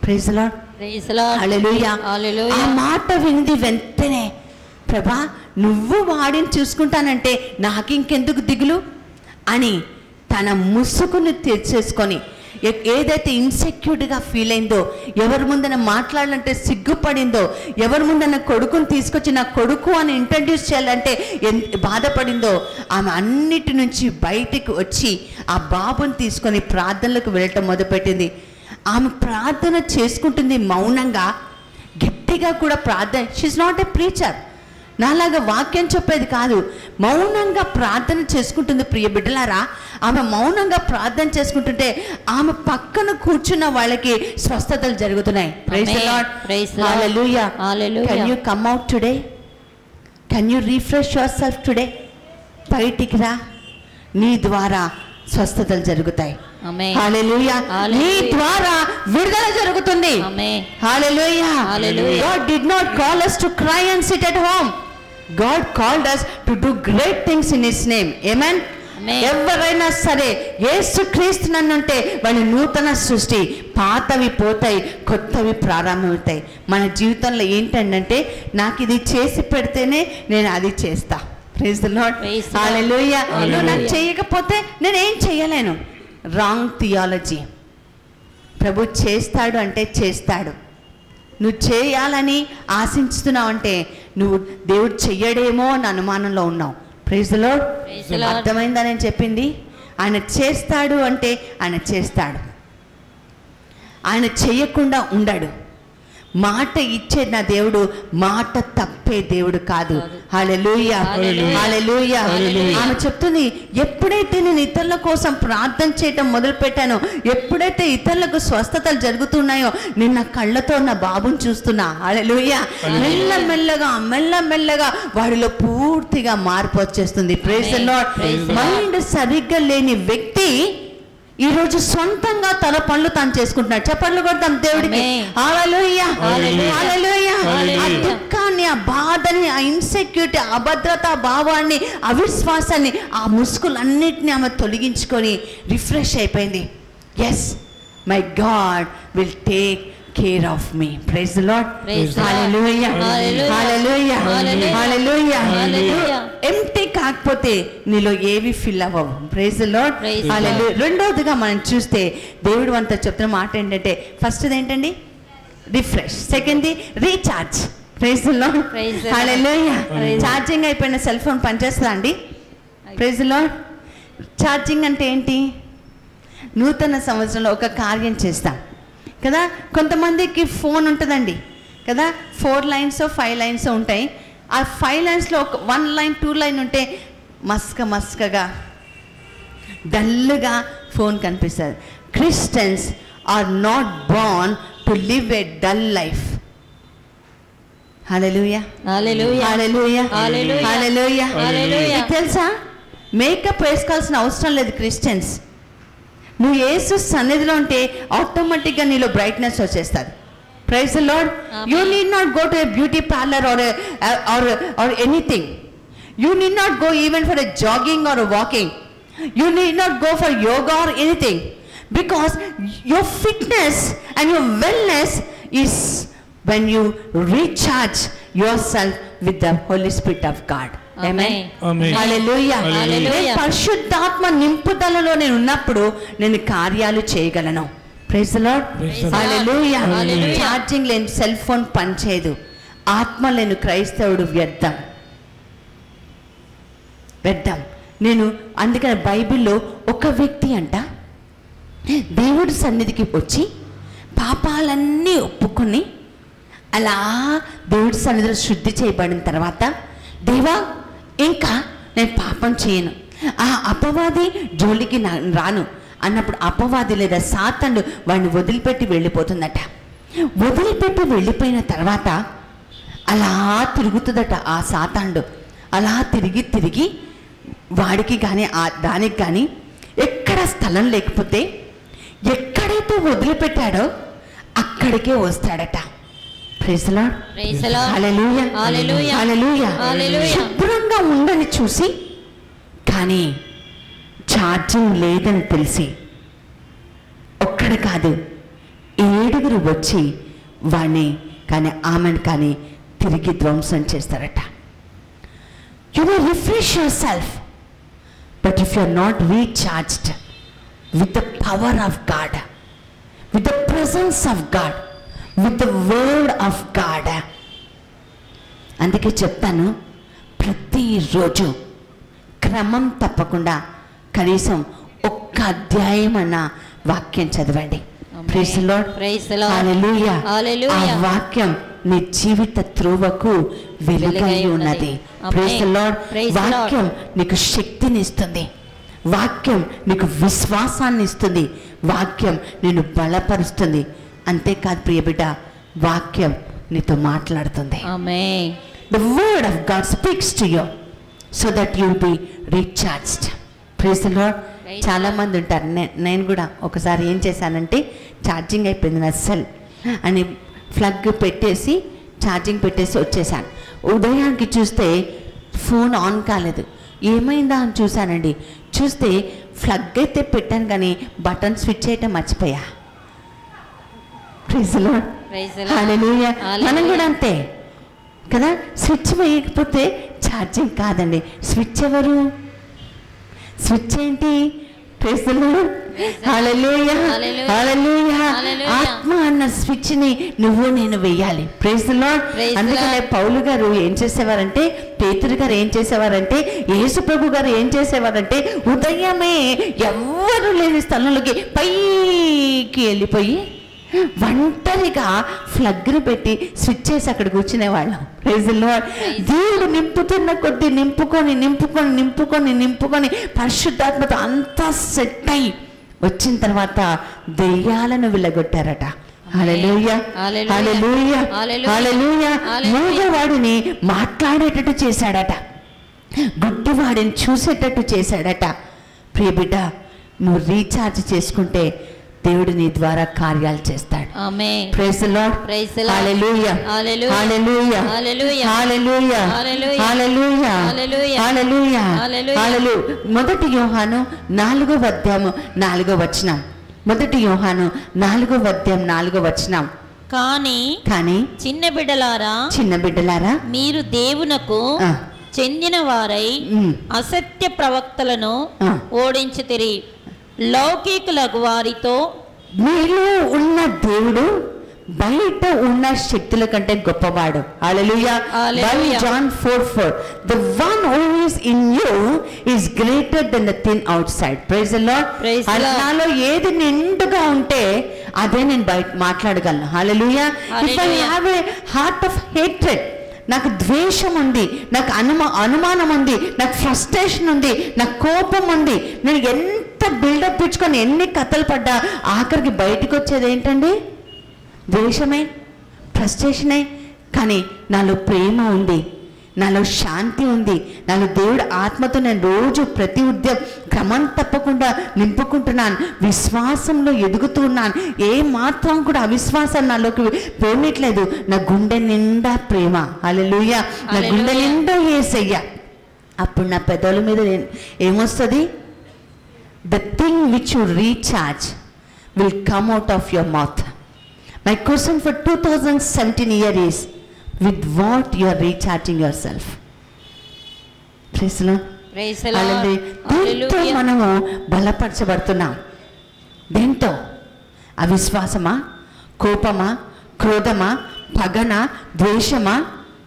Praise Lord Praise the Lord. Hallelujah Hallelujah. ఆ మాట వింది వెంటనే ప్రభా నువ్వు వాడిని చూసుకుంటానంటే నాకు ఇంకెందుకు దిగులు అని తన ముసుగును తెచ్చేసుకొని ఏ- ఏదైతే ఇన్సెక్యూర్డ్గా ఫీల్ అయిందో ఎవరి ముందన మాట్లాడాలంటే సిగ్గుపడిందో ఎవరి ముందన కొడుకుని తీసుకొచ్చి నా కొడుకు అని ఇంట్రడ్యూస్ చేయాలంటే ఎంత బాధపడిందో ఆమె అన్నిటి నుంచి బయటికి వచ్చి ఆ బాబుని తీసుకొని ప్రార్థనలకు వెళ్ళటం మొదలుపెట్టింది ఆమె ప్రార్థన చేసుకుంటుంది మౌనంగా గట్టిగా కూడా ప్రార్థన షీఈ్ నాట్ ఎ ప్రీచర్ నాలాగా వాక్యం చెప్పేది కాదు మౌనంగా ప్రార్థన చేసుకుంటుంది ప్రియ బిడ్డలారా ఆమె మౌనంగా ప్రార్థన చేసుకుంటుంటే ఆమె పక్కన కూర్చున్న వాళ్ళకి స్వస్థతలు జరుగుతున్నాయి praise the Amen. Lord Praise the Lord. Hallelujah Hallelujah. Can you come out today can you refresh your self today బయటికి రా నీ ద్వారా స్వస్థతలు జరుగుతాయి Amen. హల్లెలూయా నీ Hallelujah. ద్వారా విడుదల జరుగుతుంది Amen. Hallelujah. Hallelujah. God did not call us to cry and sit at home. God called us to do great things in His name. Amen. Amen. ఎవరైనా సరే యేసు క్రీస్తు నన్నుంటే వాడి నూతన సృష్టి పాతవి పోతాయి కొత్తవి ప్రారంభమవుతాయి మన జీవితంలో ఏంటంటే నాకు ఇది చేసి పెడితేనే నేను అది చేస్తా praise the Lord Praise the Lord. Hallelujah నువ్వు నాకు Hallelujah. చేయకపోతే నేను ఏం చేయలేను రాంగ్ థియాలజీ ప్రభు చేస్తాడు అంటే చేస్తాడు నువ్వు చేయాలని ఆశించుతున్నావు అంటే నువ్వు దేవుడు చెయ్యడేమో అని అనుమానంలో ఉన్నావు praise Lord Praise the Lord. అర్థమైందా నేను చెప్పింది ఆయన చేస్తాడు అంటే ఆయన చేస్తాడు ఆయన చేయకుండా ఉండడు మాట ఇచ్చే నా దేవుడు మాట తప్పే దేవుడు కాదు కాదు. హల్లెలూయా Hallelujah. హల్లెలూయా Hallelujah. ఆమె చెప్తుంది ఎప్పుడైతే నేను ఇతరుల కోసం ప్రార్థన చేయటం మొదలు పెట్టానో ఎప్పుడైతే ఇతరులకు స్వస్థతలు జరుగుతున్నాయో నేను నా కళ్ళతో నా బాబుని చూస్తున్నా హల్లెలూయా మెల్ల మెల్లగా మెల్ల మెల్లగా వాడిలో పూర్తిగా మార్పు వచ్చేస్తుంది praise Amen. Lord Praise the Lord. Mind సరిగ్గా లేని వ్యక్తి ఈ రోజు సొంతంగా తన పనులు తాను చేసుకుంటున్నాడు చెప్పట్లు కొడతాం దేవుడికి Amen. హల్లెలూయా Hallelujah. హల్లెలూయా ఆ Hallelujah. దుఃఖాన్ని ఆ బాధని ఆ ఇన్సెక్యూరిటీ అభద్రత భావాన్ని అవిశ్వాసాన్ని ఆ ముసుగులన్నిటిని ఆమె తొలగించుకొని రిఫ్రెష్ అయిపోయింది yes my God will take care of me praise Lord Praise the Lord. Hallelujah Hallelujah. Hallelujah Hallelujah. Hallelujah Hallelujah. Empty కాకపోతే నీలో ఏవి ఫిల్ అవ్వవు ప్రైజ్ లాడ్ Praise the హల్లెలూయా రెండోదిగా మనం చూస్తే దేవుడు అంతా చెప్తున్న మాట ఏంటంటే ఫస్ట్ ఏంటండి రిఫ్రెష్ సెకండ్ది recharge praise Lord Praise the Lord. Hallelujah Praise charging అయిపోయిన సెల్ ఫోన్ పనిచేస్తుందా అండి ప్రైజ్ లాడ్ ఛార్జింగ్ అంటే ఏంటి నూతన సంవత్సరంలో ఒక కార్యం చేస్తాం కదా కొంతమందికి ఫోన్ ఉంటుందండి కదా ఫోర్ లైన్స్ ఫైవ్ లైన్స్ ఉంటాయి ఆ ఫైవ్ లైన్స్లో ఒక వన్ లైన్ టూ లైన్ ఉంటే మస్క మస్కగా డల్గా ఫోన్ కనిపిస్తుంది Christians are not born to live a dull life hallelujah Hallelujah. Hallelujah Hallelujah. Hallelujah Hallelujah. నీకు తెలుసా మేకప్ వేసుకోవాల్సిన అవసరం లేదు క్రిస్టియన్స్ నువ్వు యేసు సన్నిధిలో ఉంటే ఆటోమేటిక్గా నీలో బ్రైట్నెస్ వచ్చేస్తుంది praise lord Amen. You need not go to a beauty parlour are are or anything you need not go even for a jogging are walking you need not go for yoga or anything because your fitness and your wellness is when you recharge your yourself with the Holi spirit of God Amen. Amen. Hallelujah Hallelujah. నేను పరిశుద్ధాత్మ నింపుదలలో నేను ఉన్నప్పుడు నేను కార్యాలు చేయగలను praise Lord Praise the Lord. Hallelujah Hallelujah. Charging లేని cell phone పనిచేయదు ఆత్మ లేని క్రైస్తవుడు వ్యర్థం వ్యర్థం నేను అందుకని బైబిల్లో ఒక వ్యక్తి అంట దేవుడి సన్నిధికి వచ్చి పాపాలన్నీ ఒప్పుకొని అలా దేవుడి సన్నిధిలో శుద్ధి చేయబడిన తర్వాత దేవా ఇంకా నేను పాపం చేయను ఆ అపవాది జోలికి నా రాను అన్నప్పుడు అపవాది లేదా సాతండు వాడిని వదిలిపెట్టి వెళ్ళిపోతుందట వదిలిపెట్టి వెళ్ళిపోయిన తర్వాత అలా తిరుగుతుందట ఆ సాతాండు అలా తిరిగి తిరిగి వాడికి కానీ ఆ దానికి కానీ ఎక్కడ స్థలం లేకపోతే ఎక్కడైతే వదిలిపెట్టాడో అక్కడికే వస్తాడట Praise the Lord. Praise the Lord. Hallelujah. Hallelujah. Hallelujah. Hallelujah. శుభ్రంగా ఉందని చూసి కానీ ఛార్జింగ్ లేదని తెలిసి ఒక్కడ కాదు ఏడు ఐదుగురు వచ్చి వాణ్ణి కానీ ఆమెను కానీ తిరిగి ధ్వంసం చేస్తారట you may refresh yourself but if you are not recharged with the power of God with the presence of God with the word of God అందుకే చెప్తాను ప్రతిరోజు క్రమం తప్పకుండా కనీసం ఒక్క అధ్యాయం అన్న వాక్యం చదవండి Amen. Praise the Lord. Praise the Lord. Hallelujah. Hallelujah. ఆ వాక్యం నీ జీవిత త్రోవకు వెలుగై వెలుగై ఉన్నది ఉన్నది. Praise the Amen. Lord. Praise the Lord. వాక్యం నీకు శక్తిని ఇస్తుంది వాక్యం నీకు విశ్వాసాన్ని ఇస్తుంది వాక్యం నిన్ను బలపరుస్తుంది అంతేకాదు ప్రియ బిడ్డ వాక్యం నీతో మాట్లాడుతుంది Amen. The word of God speaks to you so that you'll be recharged praise the Lord Praise చాలా the మంది ఉంటారు నే- నేను కూడా ఒకసారి ఏం చేశానంటే ఛార్జింగ్ అయిపోయింది నా సెల్ అని ప్లగ్ పెట్టేసి ఛార్జింగ్ పెట్టేసి వచ్చేసాను ఉదయానికి చూస్తే ఫోన్ ఆన్ కాలేదు ఏమైందా అని చూశానండి చూస్తే ప్లగ్ అయితే పెట్టాను కానీ బటన్ స్విచ్ చేయటం మర్చిపోయా praise the Lord Praise the Lord. Hallelujah మనం Hallelujah. కూడా అంతే కదా స్విచ్ వేయకపోతే ఛార్జింగ్ కాదండి స్విచ్ ఎవరు స్విచ్ ఏంటి Praise the Lord. Hallelujah. Hallelujah. Hallelujah. Hallelujah. ఆత్మ అన్న స్విచ్ ని నువ్వు నేను వెయ్యాలి ప్రేస్ లాడ్ Praise the అందుకనే Lord. పౌలు గారు ఏం చేసేవారంటే పేతురు గారు ఏం చేసేవారంటే యేసు ప్రభు గారు ఏం చేసేవారంటే ఉదయమే ఎవ్వరు లేని స్థలంలోకి పైకి వెళ్ళిపోయి ఒంటరిగా ఫ్లగ్ని పెట్టి స్విచ్ చేసి అక్కడ కూర్చునేవాళ్ళం ప్రైజ్ లార్డ్ దేవుడు నింపుతున్న కొద్దీ నింపుకొని నింపుకొని నింపుకొని నింపుకొని పరిశుద్ధాత్మతో అంతా సెట్ అయి వచ్చిన తర్వాత దెయ్యాలను వెళ్ళగొట్టారట హల్లెలూయా Hallelujah. హల్లెలూయా Hallelujah. హల్లెలూయా Hallelujah. మూగవాడిని మాట్లాడేటట్టు చేశాడట గుడ్డివాడిని చూసేటట్టు చేశాడట ప్రియ బిడ్డ నువ్వు రీఛార్జ్ చేసుకుంటే దేవుడు నీ ద్వారా కార్యాలు చేస్తాడు Amen. Praise the Lord Praise the Lord. Hallelujah Hallelujah. Hallelujah Hallelujah. Hallelujah Hallelujah. Hallelujah Hallelujah. Hallelujah Hallelujah. హల్లెలూయా మొదటి యోహాను నాలుగో అధ్యాయము నాలుగో వచనం మొదటి యోహాను నాలుగో అధ్యాయం నాలుగో వచనం కానీ కానీ చిన్న బిడ్డలారా చిన్న బిడ్డలారా మీరు దేవునకు ఆ. చెందిన వారై ఉమ్. అసత్య ప్రవక్తలను ఆ. ఓడించితిరి లౌకికులకు వారితో మీలో ఉన్న దేవుడు బయట ఉన్న శక్తుల కంటే గొప్పవాడు హల్లెలూయా Hallelujah. John 4:4 the one who is in you is greater than the thing outside praise the lord Praise the Lord. నాలో ఏది నిండుగా ఉంటే అదే నేను బయట మాట్లాడగలను hallelujah if I Hallelujah. Have a heart of hatred నాకు ద్వేషం ఉంది నాకు అనుమా అనుమానం ఉంది నాకు ఫ్రస్ట్రేషన్ ఉంది నాకు కోపం ఉంది నేను ఎంత బిల్డప్ ఇచ్చుకొని ఎన్ని కథలు పడ్డా ఆఖరికి బయటకు వచ్చేది ఏంటండి ద్వేషమే ఫ్రస్ట్రేషనే కానీ నాలో ప్రేమ ఉంది నాలో శాంతి ఉంది నాలో దేవుడు ఆత్మతో నేను రోజు ప్రతి ఉద్యమం క్రమం తప్పకుండా నింపుకుంటున్నాను విశ్వాసంలో ఎదుగుతూ ఉన్నాను ఏ మాత్రం కూడా అవిశ్వాసం నాలోకి పోనట్లేదు నా గుండె నిండా ప్రేమ అలెలుయ నా గుండె Hallelujah. నిండా ఏసయ్య అప్పుడు నా పెదవుల మీద ఏం- ఏమొస్తుంది the thing which you recharge will come out of your mouth my question for two thousand seventeen year is with what you are recharging yourself ప్లీజ్లో Praise the Lord. దీంతో Hallelujah. మనము బలపరచబడుతున్నాం దేంతో అవిశ్వాసమా కోపమా క్రోధమా పగన ద్వేషమా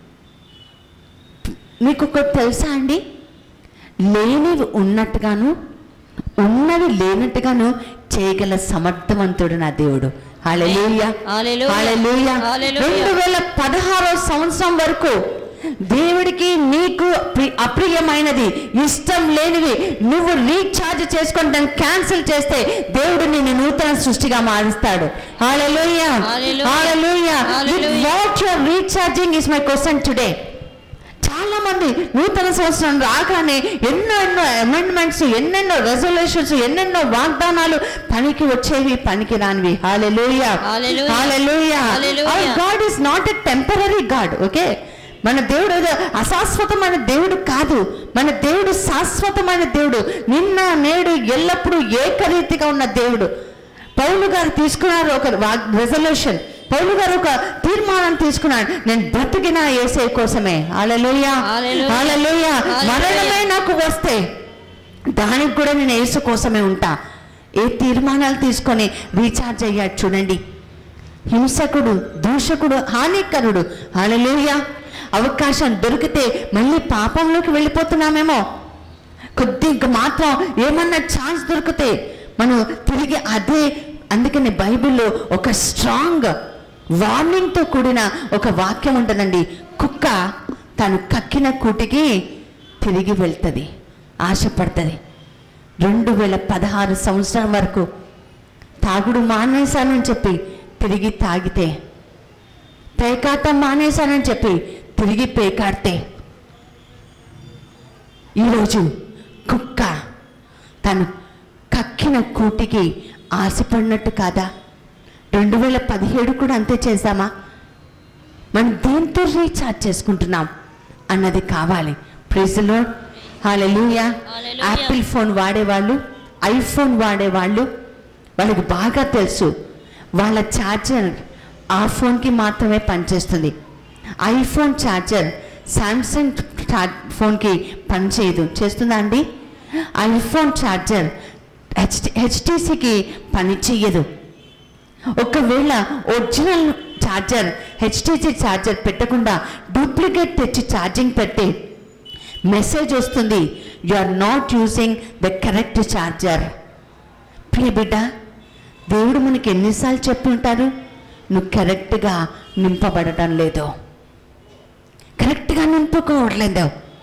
మీకు ఒకటి తెలుసా అండి లేనివి ఉన్నట్టుగాను ఉన్నవి లేనట్టుగాను చేయగల సమర్థవంతుడు నా దేవుడు హల్లెలూయా Hallelujah. హల్లెలూయా Hallelujah. రెండు వేల పదహారో సంవత్సరం వరకు దేవుడికి నీకు ప్రి- అప్రియమైనది ఇష్టం లేనివి నువ్వు రీఛార్జ్ చేసుకొని దాన్ని క్యాన్సిల్ చేస్తే దేవుడు నిన్ను నూతన సృష్టిగా మారుస్తాడు హల్లెలూయా Hallelujah. Hallelujah Hallelujah. What your recharging is my question today చాలా మంది నూతన సంవత్సరం రాగానే ఎన్నో ఎన్నో అమెండ్మెంట్స్ ఎన్నెన్నో రెజల్యూషన్స్ ఎన్నెన్నో వాగ్దానాలు పనికి వచ్చేవి పనికి రానివి hallelujah Hallelujah. Hallelujah Hallelujah. Hour God is not a temporary God okay మన దేవుడు ఏదో అశాశ్వతమైన దేవుడు కాదు మన దేవుడు శాశ్వతమైన దేవుడు నిన్న నేడు ఎల్లప్పుడూ ఏకరీతిగా ఉన్న దేవుడు పౌలు గారు తీసుకున్నారు ఒక రెజల్యూషన్ పౌలు గారు ఒక తీర్మానం తీసుకున్నాడు నేను బ్రతికిన ఏసే కోసమే హల్లెలూయ హల్లెలూయా. హల్లెలూయ హల్లెలూయా. మరణమే నాకు వస్తే దానికి కూడా నేను యేసు కోసమే ఉంటా ఏ తీర్మానాలు తీసుకొని రీఛార్జ్ అయ్యాడు చూడండి హింసకుడు దూషకుడు హానికరుడు హల్లెలూయా అవకాశం దొరికితే మళ్ళీ పాపంలోకి వెళ్ళిపోతున్నామేమో కొద్దిగా మాత్రం ఏమన్నా ఛాన్స్ దొరికితే మనం తిరిగి అదే అందుకని బైబిల్లో ఒక స్ట్రాంగ్ వార్నింగ్తో కూడిన ఒక వాక్యం ఉంటుందండి కుక్క తను కక్కిన కూటికి తిరిగి వెళ్తుంది ఆశపడుతుంది రెండు వేల పదహారు సంవత్సరం వరకు తాగుడు మానేశానని చెప్పి తిరిగి తాగితే పేకాటం మానేశానని చెప్పి తిరిగి పేకాడితే ఈరోజు కుక్క తను కక్కిన కూటికి ఆశపడినట్టు కాదా రెండు వేల పదిహేడు కూడా అంతే చేశామా మనం దేంతో రీఛార్జ్ చేసుకుంటున్నాం అన్నది కావాలి ప్రైజ్లో హాలూయా హల్లెలూయా. యాపిల్ ఫోన్ వాడేవాళ్ళు ఐఫోన్ వాడేవాళ్ళు వాళ్ళకి బాగా తెలుసు వాళ్ళ ఛార్జర్ ఆ ఫోన్కి మాత్రమే పనిచేస్తుంది ఐఫోన్ ఛార్జర్ శాంసంగ్ ఛార్జ్ ఫోన్కి పనిచేయదు చేస్తుందా అండి ఐఫోన్ ఛార్జర్ హెచ్ హెచ్టీసీకి పని చెయ్యదు ఒకవేళ ఒరిజినల్ ఛార్జర్ హెచ్టీసీ ఛార్జర్ పెట్టకుండా డూప్లికేట్ తెచ్చి ఛార్జింగ్ పెట్టి మెసేజ్ వస్తుంది you are not using the correct charger ప్రియ బిడ్డ దేవుడు మనకి ఎన్నిసార్లు చెప్పి ఉంటారు నువ్వు కరెక్ట్గా నింపబడటం లేదు కరెక్ట్గా నింపుకోవట్లేదు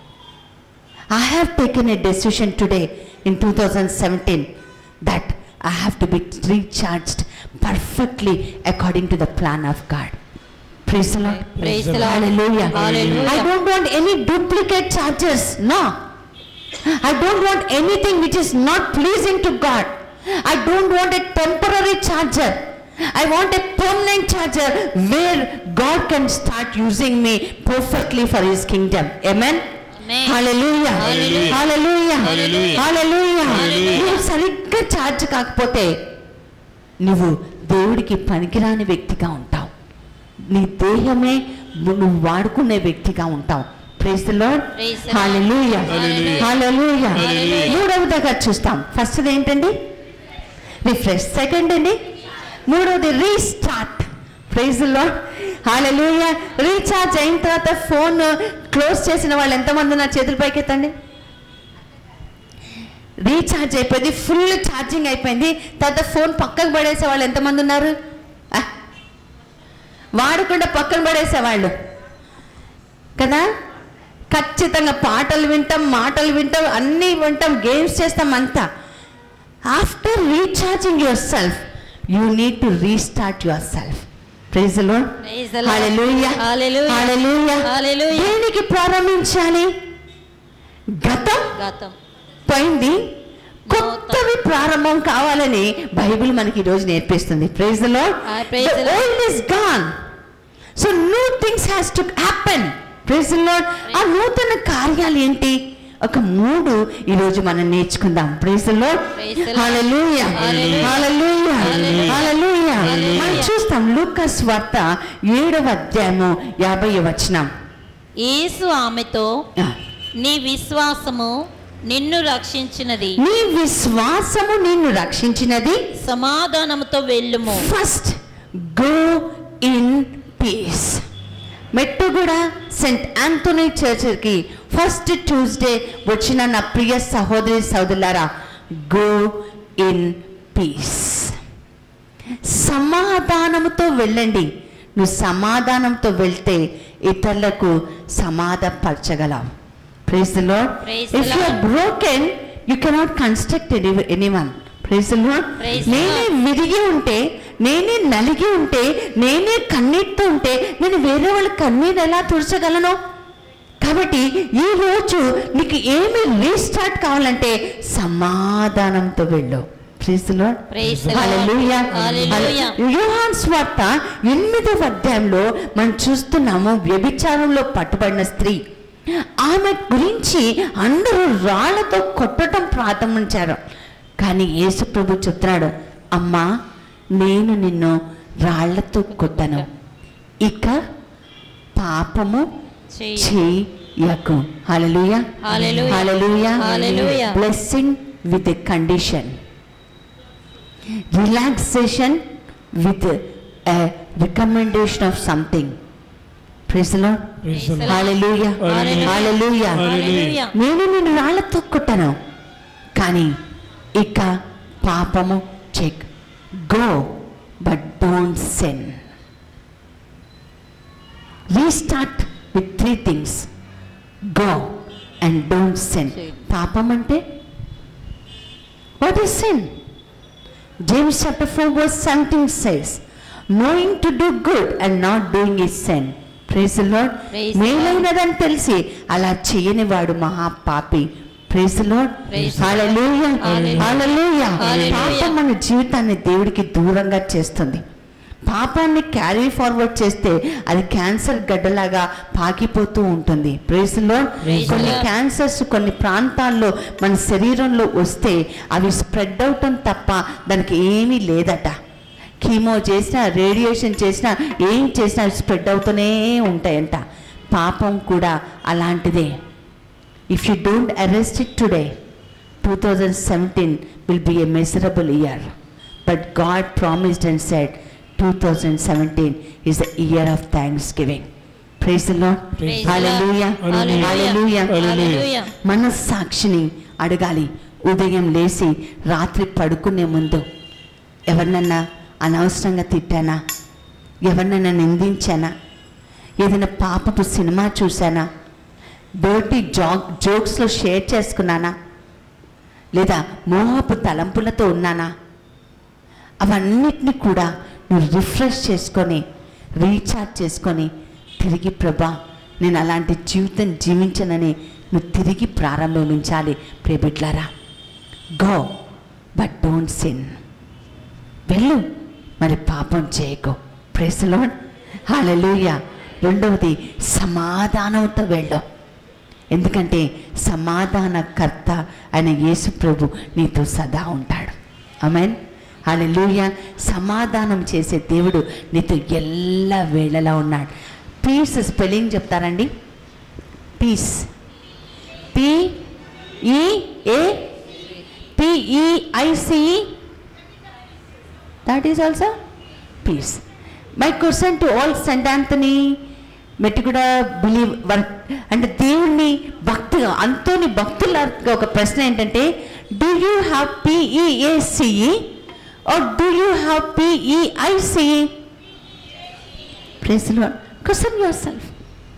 I have taken a decision today in 2017 that I have to be recharged perfectly according to the plan of God. Praise the Lord. Praise the Lord. Hallelujah. Hallelujah. I don't want any duplicate charges. No. I don't want anything which is not pleasing to God. I don't want a temporary charger. I want a permanent charger where God can start using me perfectly for His kingdom. Amen. Amen. Hallelujah. Hallelujah. Hallelujah. Hallelujah. Hallelujah. Hallelujah. నువ్వు సరిగ్గా charge కాకపోతే నువ్వు దేవుడికి పనికిరాని వ్యక్తిగా ఉంటావు నీ దేహమే నువ్వు వాడుకునే వ్యక్తిగా ఉంటావు praise the Lord Praise the Lord. Hallelujah Hallelujah. Hallelujah Hallelujah. మూడవదిగా చూస్తాం ఫస్ట్ ఏంటండి రిఫ్రెష్ సెకండ్ అండి మూడవది రీస్టార్ట్ ప్రైజ్ లార్డ్ హల్లెలూయా రీఛార్జ్ అయిన తర్వాత ఫోన్ క్లోజ్ చేసిన వాళ్ళు ఎంతమంది ఉన్నారు చేతుల పైకి ఎత్తండి రీఛార్జ్ అయిపోయింది ఫుల్ ఛార్జింగ్ అయిపోయింది తర్వాత ఫోన్ పక్కకు పడేసే వాళ్ళు ఎంతమంది ఉన్నారు ఆ, వాడకుండా పక్కన పడేసేవాళ్ళు కదా ఖచ్చితంగా పాటలు వింటాం మాటలు వింటాం అన్నీ వింటాం గేమ్స్ చేస్తాం అంతా after recharging yourself you need to restart your yourself praise Lord Praise the Lord. Hallelujah Hallelujah. Hallelujah Hallelujah. దేనికి ప్రారంభించాలి గతం గతం పోయింది కొత్తవి ప్రారంభం కావాలని బైబిల్ మనకి ఈరోజు నేర్పిస్తుంది ప్రైజ్ లో Ah, praise the Lord. Old is gone so new things has to happen praise లో ఆ నూతన కార్యాలు ఏంటి ఒక మూడు ఈరోజు మనం నేర్చుకుందాం ప్రైజ్ లో Praise the Lord. Hallelujah Hallelujah. Hallelujah Hallelujah. Hallelujah Hallelujah. మనం చూస్తాం లూకాస్ వార్త ఏడవ అధ్యాయము యాభై వచనం యేసు ఆమెతో ఆ. నీ విశ్వాసము నిన్ను రక్షించినది నీ విశ్వాసము నిన్ను రక్షించినది సమాధానముతో వెళ్ళుము first go in peace Mettuguda Saint Anthony చర్చ్కి ఫస్ట్ ట్యూస్డే వచ్చిన నా ప్రియ సహోదరి సోదరులారా గో ఇన్ పీస్ సమాధానముతో వెళ్ళండి నువ్వు సమాధానంతో వెళ్తే ఇతరులకు సమాధపరచగలవు praise the Lord Praise the if you are Lord. Broken you cannot construct anyone praise the Lord Praise the నేనే Lord. విరిగి ఉంటే నేనే నలిగి ఉంటే నేనే కన్నీటితో ఉంటే నేను వేరే వాళ్ళ కన్నీరు ఎలా తుడచగలను కాబట్టి ఈ రోజు నీకు ఏమి రీస్టార్ట్ కావాలంటే సమాధానంతో వెళ్ళు praise the Lord Praise the Lord. Hallelujah. Hallelujah. యోహాన్ స్వార్త ఎనిమిదవ అధ్యాయంలో మనం చూస్తున్నాము వ్యభిచారంలో పట్టుబడిన స్త్రీ ఆమె గురించి అందరూ రాళ్లతో కొట్టడం ప్రారంభించారు కానీ యేసు ప్రభు చెప్తున్నాడు అమ్మా నేను నిన్ను రాళ్లతో కొట్టను ఇక పాపము చెయ్యి. చేయకు hallelujah hallelujah. Hallelujah hallelujah. Blessing with a condition relaxation with a recommendation of something praise the Lord Praise the Lord. Hallelujah hallelujah. Hallelujah hallelujah. నేను నిన్ను రాళ్లతో కొట్టను కానీ ఇక పాపము చెక్ go but don't sin restart with three things go and don't sin పాపం అంటే what is sin James chapter 4 verse 17 says, knowing to do good and not doing is sin. Praise the Lord. Praise the మేలైనదని తెలిసి అలా చేయని వాడు మహా పాపి praise Lord Praise the Lord. Hallelujah Hallelujah. Hallelujah Hallelujah. పాపం మన జీవితాన్ని దేవుడికి దూరంగా చేస్తుంది పాపాన్ని క్యారీ ఫార్వర్డ్ చేస్తే అది క్యాన్సర్ గడ్డలాగా పాకిపోతూ ఉంటుంది ప్రైజ్ లార్డ్ Praise కొన్ని the Lord. క్యాన్సర్స్ కొన్ని ప్రాంతాల్లో మన శరీరంలో వస్తే అవి స్ప్రెడ్ అవటం తప్ప దానికి ఏమీ లేదట కీమో చేసినా రేడియేషన్ చేసినా ఏం చేసినా అవి స్ప్రెడ్ అవుతూనే ఉంటాయంట పాపం కూడా అలాంటిదే if you don't arrest it today two thousand seventeen will be a measurable year but God promised and said two thousand seventeen is the year of thanks giving praise Lord Praise the Lord. Hallelujah Hallelujah. Hallelujah Hallelujah. మన సాక్షిని అడగాలి ఉదయం లేచి రాత్రి పడుకునే ముందు ఎవరినన్నా అనవసరంగా తిట్టానా ఎవరినైనా నిందించానా ఏదైనా పాపపు సినిమా చూసానా డర్టీ జాక్ జోక్స్లో షేర్ చేసుకున్నానా లేదా మోహపు తలంపులతో ఉన్నానా అవన్నిటిని కూడా నువ్వు రిఫ్రెష్ చేసుకొని రీఛార్జ్ చేసుకొని తిరిగి ప్రభా నేను అలాంటి జీవితం జీవించనని నువ్వు తిరిగి ప్రారంభించాలి ప్రేబిడ్లారా గో బట్ డోంట్ సిన్ వెళ్ళు మరి పాపం చేయకు ప్రేసలో హాలూయ రెండవది సమాధానంతో వెళ్ళు ఎందుకంటే సమాధానకర్త అయిన యేసు ప్రభు నీతో సదా ఉంటాడు ఆమెన్ హాలూయ సమాధానం చేసే దేవుడు నీతో ఎల్ల వేళలా ఉన్నాడు పీస్ స్పెల్లింగ్ చెప్తారండి పీస్ పి ఈ ఏ పిఈఐసిఈ that is also piece my question to all cent Anthony మెట్టుకుడ believe work అంటే దేవుణ్ణి భక్తిగా అంతోని భక్తుల ఒక ప్రశ్న ఏంటంటే do you have పిఈఏసిఈ or do you have పిఈఐసిఈ press question your self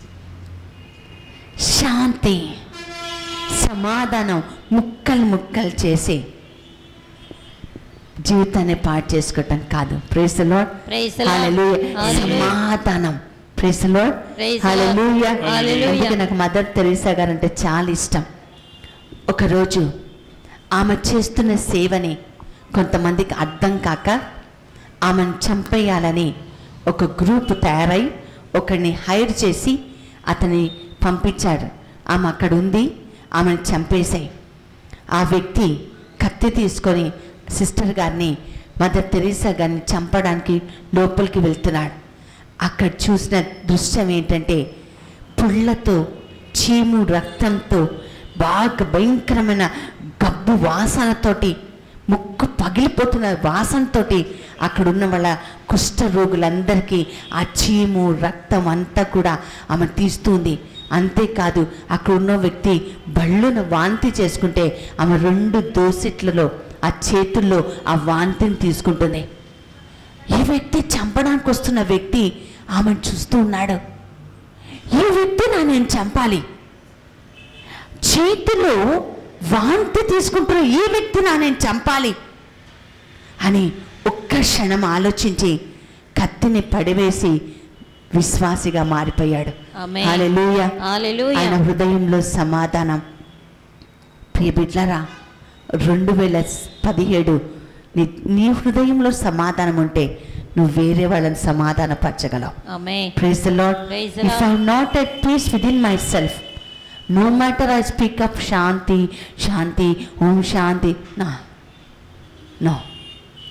శాంతి సమాధానం ముక్కలు ముక్కలు చేసి జీవితాన్ని పాడు చేసుకోవటం కాదు praise Lord Praise the Lord. Hallelujah. సమాధానం praise Lord Praise the Lord. Hallelujah Hallelujah. అందుకే నాకు మదర్ తెరీసా గారు అంటే చాలా ఇష్టం ఒకరోజు ఆమె చేస్తున్న సేవని కొంతమందికి అర్థం కాక ఆమెను చంపేయాలని ఒక గ్రూప్ తయారై ఒకరిని హైర్ చేసి అతని పంపించాడు ఆమె అక్కడ ఉంది ఆమెను చంపేశాయి ఆ వ్యక్తి కత్తి తీసుకొని సిస్టర్ గారిని మదర్ తెరీసా గారిని చంపడానికి లోపలికి వెళ్తున్నాడు అక్కడ చూసిన దృశ్యం ఏంటంటే పుళ్ళతో చీము రక్తంతో బాగా భయంకరమైన గబ్బు వాసనతోటి ముక్కు పగిలిపోతున్న వాసనతోటి అక్కడ ఉన్న వాళ్ళ కుష్ఠ రోగులందరికీ ఆ చీము రక్తం అంతా కూడా ఆమె తీస్తుంది అంతేకాదు అక్కడ ఉన్న వ్యక్తి బళ్ళున వాంతి చేసుకుంటే ఆమె రెండు దోసిట్లలో ఆ చేతుల్లో ఆ వాంతిని తీసుకుంటుంది ఈ వ్యక్తి చంపడానికి వస్తున్న వ్యక్తి ఆమెను చూస్తూ ఉన్నాడు ఈ వ్యక్తి నా నేను చంపాలి చేతిలో వాంతి తీసుకుంటున్న ఈ వ్యక్తి నా నేను చంపాలి అని ఒక్క క్షణం ఆలోచించి కత్తిని పడివేసి విశ్వాసిగా మారిపోయాడు ఆమేన్. హల్లెలూయా. హల్లెలూయా. ఆయన హృదయంలో సమాధానం ప్రియ బిడ్లరా రెండు వేల పదిహేడు నీ నీ హృదయంలో సమాధానం ఉంటే నువ్వు వేరే వాళ్ళని సమాధానపరచగలవు Amen. Praise the Lord. Praise the if Lord. I'm not at peace within myself, no matter I speak of Shanti, Shanti, Om Shanti, no. No.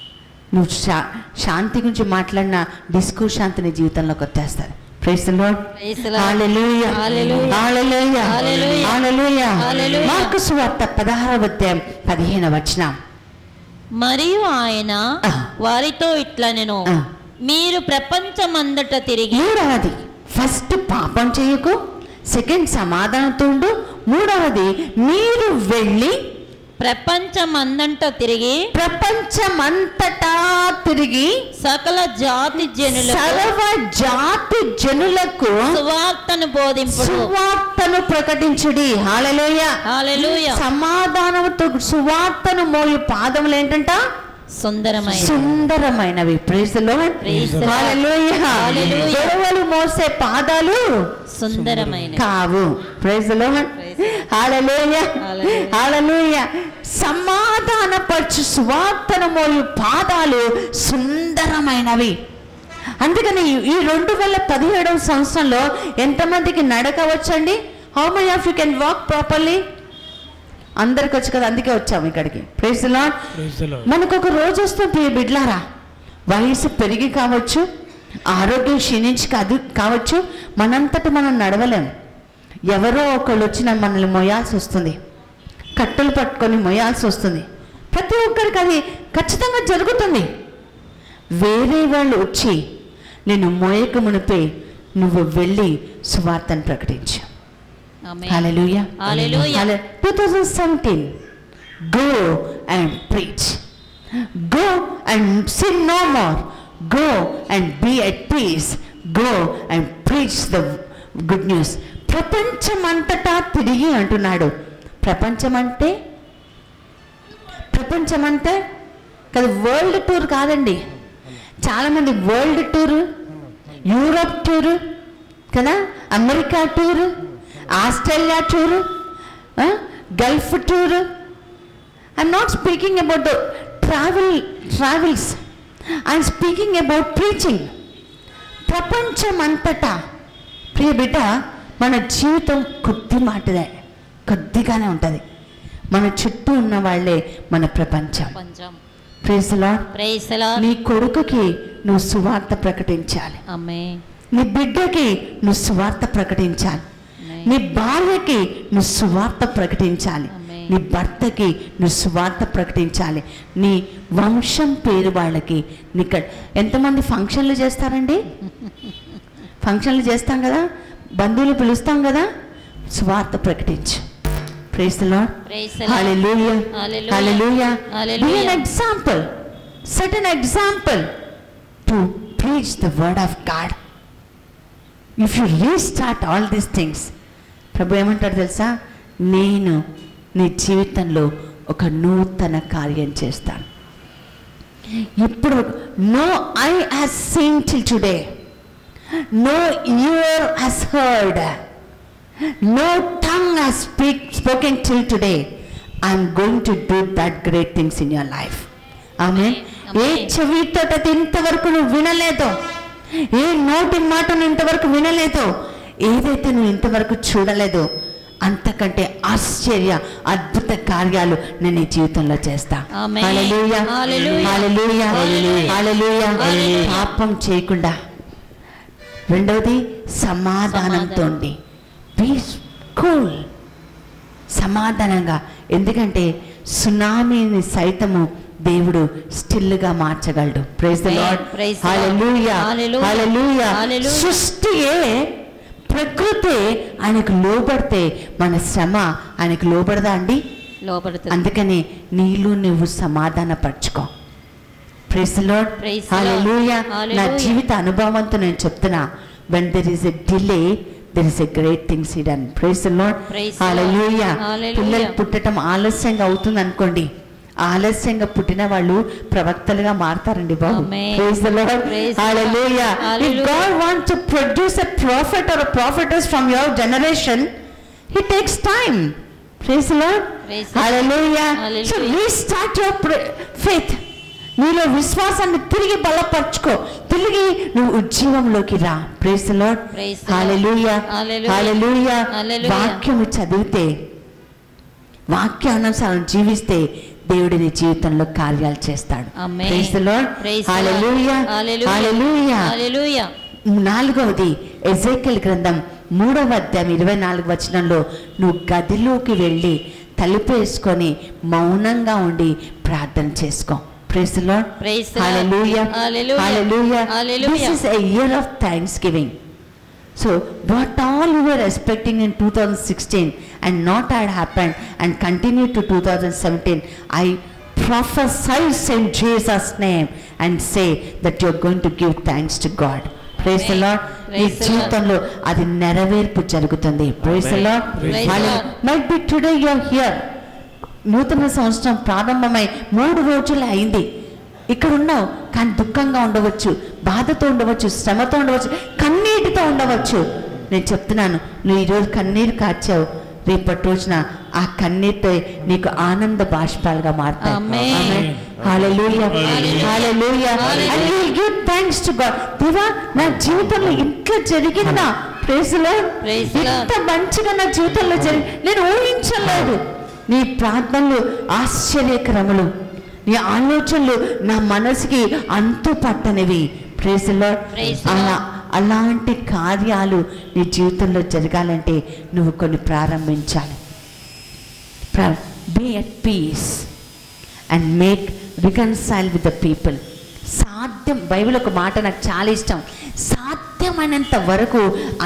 నువ్వు శా శాంతి గురించి మాట్లాడిన డిస్కో శాంతి నీ జీవితంలోకి వచ్చేస్తుంది price the Lord Praise the Lord. Hallelujah Hallelujah. Hallelujah Hallelujah. Hallelujah Hallelujah. Mark సువార్త పదహారవ అధ్యాయం పదిహేను వచనం మరియు ఆయన ఆ. వారితో ఇట్లా నేను ఆ. మీరు ప్రపంచమందట తిరిగి మూడవది ఫస్ట్ పాపం చేయకు సెకండ్ సమాధానంతో ఉండు మూడవది మీరు వెళ్ళి ప్రపంచమందంట తిరిగి ప్రపంచమంతటా తిరిగి సకల జాతి జనులకు సర్వ జాతి జనులకు సువార్తను బోధింపుడు సువార్తను ప్రకటించుడి హాలలోయ హల్లెలూయా సమాధానంతో సువార్తను మోయు పాదములు ఏంటంట సుందరమైన సుందరమైనవి praise Praise the Lord. Hallelujah Hallelujah. గొడవలు మోసే పాదాలు సుందరమైన కావు ప్రైజ్ Praise హల్లెలూయా Hallelujah. హల్లెలూయా సమాధానపరచు సువార్తను మోయు పాదాలు సుందరమైనవి అందుకని ఈ- ఈ రెండు వేల పదిహేడవ సంవత్సరంలో ఎంతమందికి నడక వచ్చండి how my of you can walk properly అందరికి వచ్చు కదా అందుకే వచ్చాము ఇక్కడికి praise Lord Praise the Lord. మనకు ఒక రోజు వస్తుంది ప్రియ బిడ్లారా వయసు పెరిగి కావచ్చు ఆరోగ్యం క్షీణించి కాదు కావచ్చు మనంతట మనం నడవలేం ఎవరో ఒకళ్ళు వచ్చి నన్ను మనల్ని మొయ్యాల్సి వస్తుంది కట్టెలు పట్టుకొని మొయ్యాల్సి వస్తుంది ప్రతి ఒక్కరికి అది ఖచ్చితంగా జరుగుతుంది వేరే వాళ్ళు వచ్చి నేను మోయక మునిపే నువ్వు వెళ్ళి సువార్తను ప్రకటించు ఆమేన్. Hallelujah. Hallelujah. 2017. Go and preach. Go and sin no more. Go and be at peace. Go and preach the good news. ప్రపంచమంతటా తిరిగి అంటున్నాడు ప్రపంచం అంటే ప్రపంచం అంటే కదా వరల్డ్ టూర్ కాదండి చాలామంది వరల్డ్ టూరు యూరోప్ టూరు కదా America tour Australia tour Gulf tour I'm not speaking about the travel travels I'm speaking about preaching ప్రపంచం అంతటా ప్రియ బిడ్డ మన జీవితం కొద్ది మాటదే కొద్దిగానే ఉంటుంది మన చుట్టూ ఉన్న వాళ్ళే మన ప్రపంచం పంచం ప్రేజ్ లాడ్ ప్రైజ్ నీ కొడుకుకి నువ్వు సువార్త ప్రకటించాలి అమ్మే నీ బిడ్డకి నువ్వు సువార్త ప్రకటించాలి నీ భార్యకి నువ్వు సువార్త ప్రకటించాలి ఆమేన్. నీ భర్తకి నువ్వు సువార్త ప్రకటించాలి నీ వంశం పేరు వాళ్ళకి నీ క- ఎంతమంది ఫంక్షన్లు చేస్తారండి ఫంక్షన్లు చేస్తాం కదా బంధువులు పిలుస్తాం కదా సువార్త ప్రకటించు praise Lord praise Hallelujah. Hallelujah. Hallelujah. Be an Hallelujah. example. Set an example to preach the word of God. If you restart all these things, ప్రభు ఏమంటాడు తెలుసా నేను నీ జీవితంలో ఒక నూతన కార్యం చేస్తాను ఇప్పుడు no eye has seen till today no ear has heard no tongue has speak, spoken till today i'm going to do that great things in your life ఆమె ఏ Amen. చెవితో అది ఇంతవరకు నువ్వు వినలేదో ఏ నోటి మాటను ఇంతవరకు వినలేదో ఏదైతే నువ్వు ఇంతవరకు చూడలేదో అంతకంటే ఆశ్చర్య అద్భుత కార్యాలు నేను ఈ జీవితంలో చేస్తా Amen. హల్లెలూయా Hallelujah. హల్లెలూయా Hallelujah. హల్లెలూయా Hallelujah. పాపం చేయకుండా రెండవది సమాధానంతో ఉండి పీస్ కూల్ సమాధానంగా ఎందుకంటే సునామీని సైతము దేవుడు స్టిల్గా మార్చగలడు praise the Amen. Lord Praise the Lord. Hallelujah Hallelujah. Hallelujah Hallelujah. సృష్టియే ప్రకృతి ఆయనకు లోబడితే మన శ్రమ ఆయనకు లోబడదా అండి లోపడుతుంది అందుకని నీళ్ళు నువ్వు సమాధాన పరచుకో praise Lord Praise the Lord. Hallelujah నా Hallelujah. జీవిత అనుభవంతో నేను చెప్తున్నా when there is a delay there is a great things ఇడన్ praise Lord Praise the Lord. Hallelujah Hallelujah. పిల్లలు పుట్టడం ఆలస్యంగా అవుతుంది అనుకోండి ఆలస్యంగా పుట్టిన వాళ్ళు ప్రవక్తలుగా మారతారండి బాబు Amen. Praise the Lord Praise the Lord. Hallelujah if Hallelujah. God want to produce a profit or prophetess from your generation he takes time praise the Lord Praise the Lord. Hallelujah Hallelujah. So restart your faith నీలో విశ్వాసాన్ని తిరిగి బలపరచుకో తిరిగి నువ్వు ఉద్యమంలోకి రా praise Lord Praise the Lord. Hallelujah Hallelujah. Hallelujah Hallelujah. వాక్యము చదివితే వాక్యానుసారం జీవిస్తే దేవుడి నీ జీవితంలో కార్యాలు చేస్తాడు Amen. Praise the Lord. Praise the Lord. Hallelujah. Hallelujah. Hallelujah. Hallelujah. నాలుగవది ఎజేకెల్ గ్రంథం మూడవ అధ్యాయం ఇరవై నాలుగు వచనంలో నువ్వు గదిలోకి వెళ్ళి తలుపు వేసుకొని మౌనంగా ఉండి ప్రార్థన చేసుకో praise the Lord Praise the Lord. Hallelujah Hallelujah. Hallelujah Hallelujah. This is a year of thanks giving So, what all you were expecting in 2016 and not had happened and continued to 2017, I prophesy in Jesus' name and say that you're going to give thanks to God. Praise the Amen. Lord. ఈ Praise the జీవితంలో అది నెరవేర్పు జరుగుతుంది praise the Lord Praise the Lord. Might be today your here నూతన సంవత్సరం ప్రారంభమై మూడు రోజులు అయింది ఇక్కడ ఉన్నావు కానీ దుఃఖంగా ఉండవచ్చు బాధతో ఉండవచ్చు శ్రమతో ఉండవచ్చు కన్నీటితో ఉండవచ్చు నేను చెప్తున్నాను నువ్వు ఈరోజు కన్నీరు కార్చావు రేపటి రోజున ఆ కన్నీటితో నీకు ఆనంద బాష్పాలుగా మారుతాయి Amen. Amen. Hallelujah. Hallelujah. Hallelujah. Hallelujah. And we will give thanks to God. దేవా నా జీవితంలో ఇంట్లో జరిగిందా ప్రేజ్ Praise the Lord. ఇంత మంచిగా నా జీవితంలో జరిగి నేను ఊహించలేదు నీ ప్రార్థనలు ఆశ్చర్యకరములు నీ ఆలోచనలు నా మనసుకి అంతు పట్టనివి ప్రేజ్ Praise the అలా Lord. అలాంటి కార్యాలు నీ జీవితంలో జరగాలంటే నువ్వు కొన్ని ప్రారంభించాలి be at peace and make reconcile with the people సాధ్యం బైబిల్ ఒక మాట నాకు చాలా ఇష్టం సాధ్యమైనంత వరకు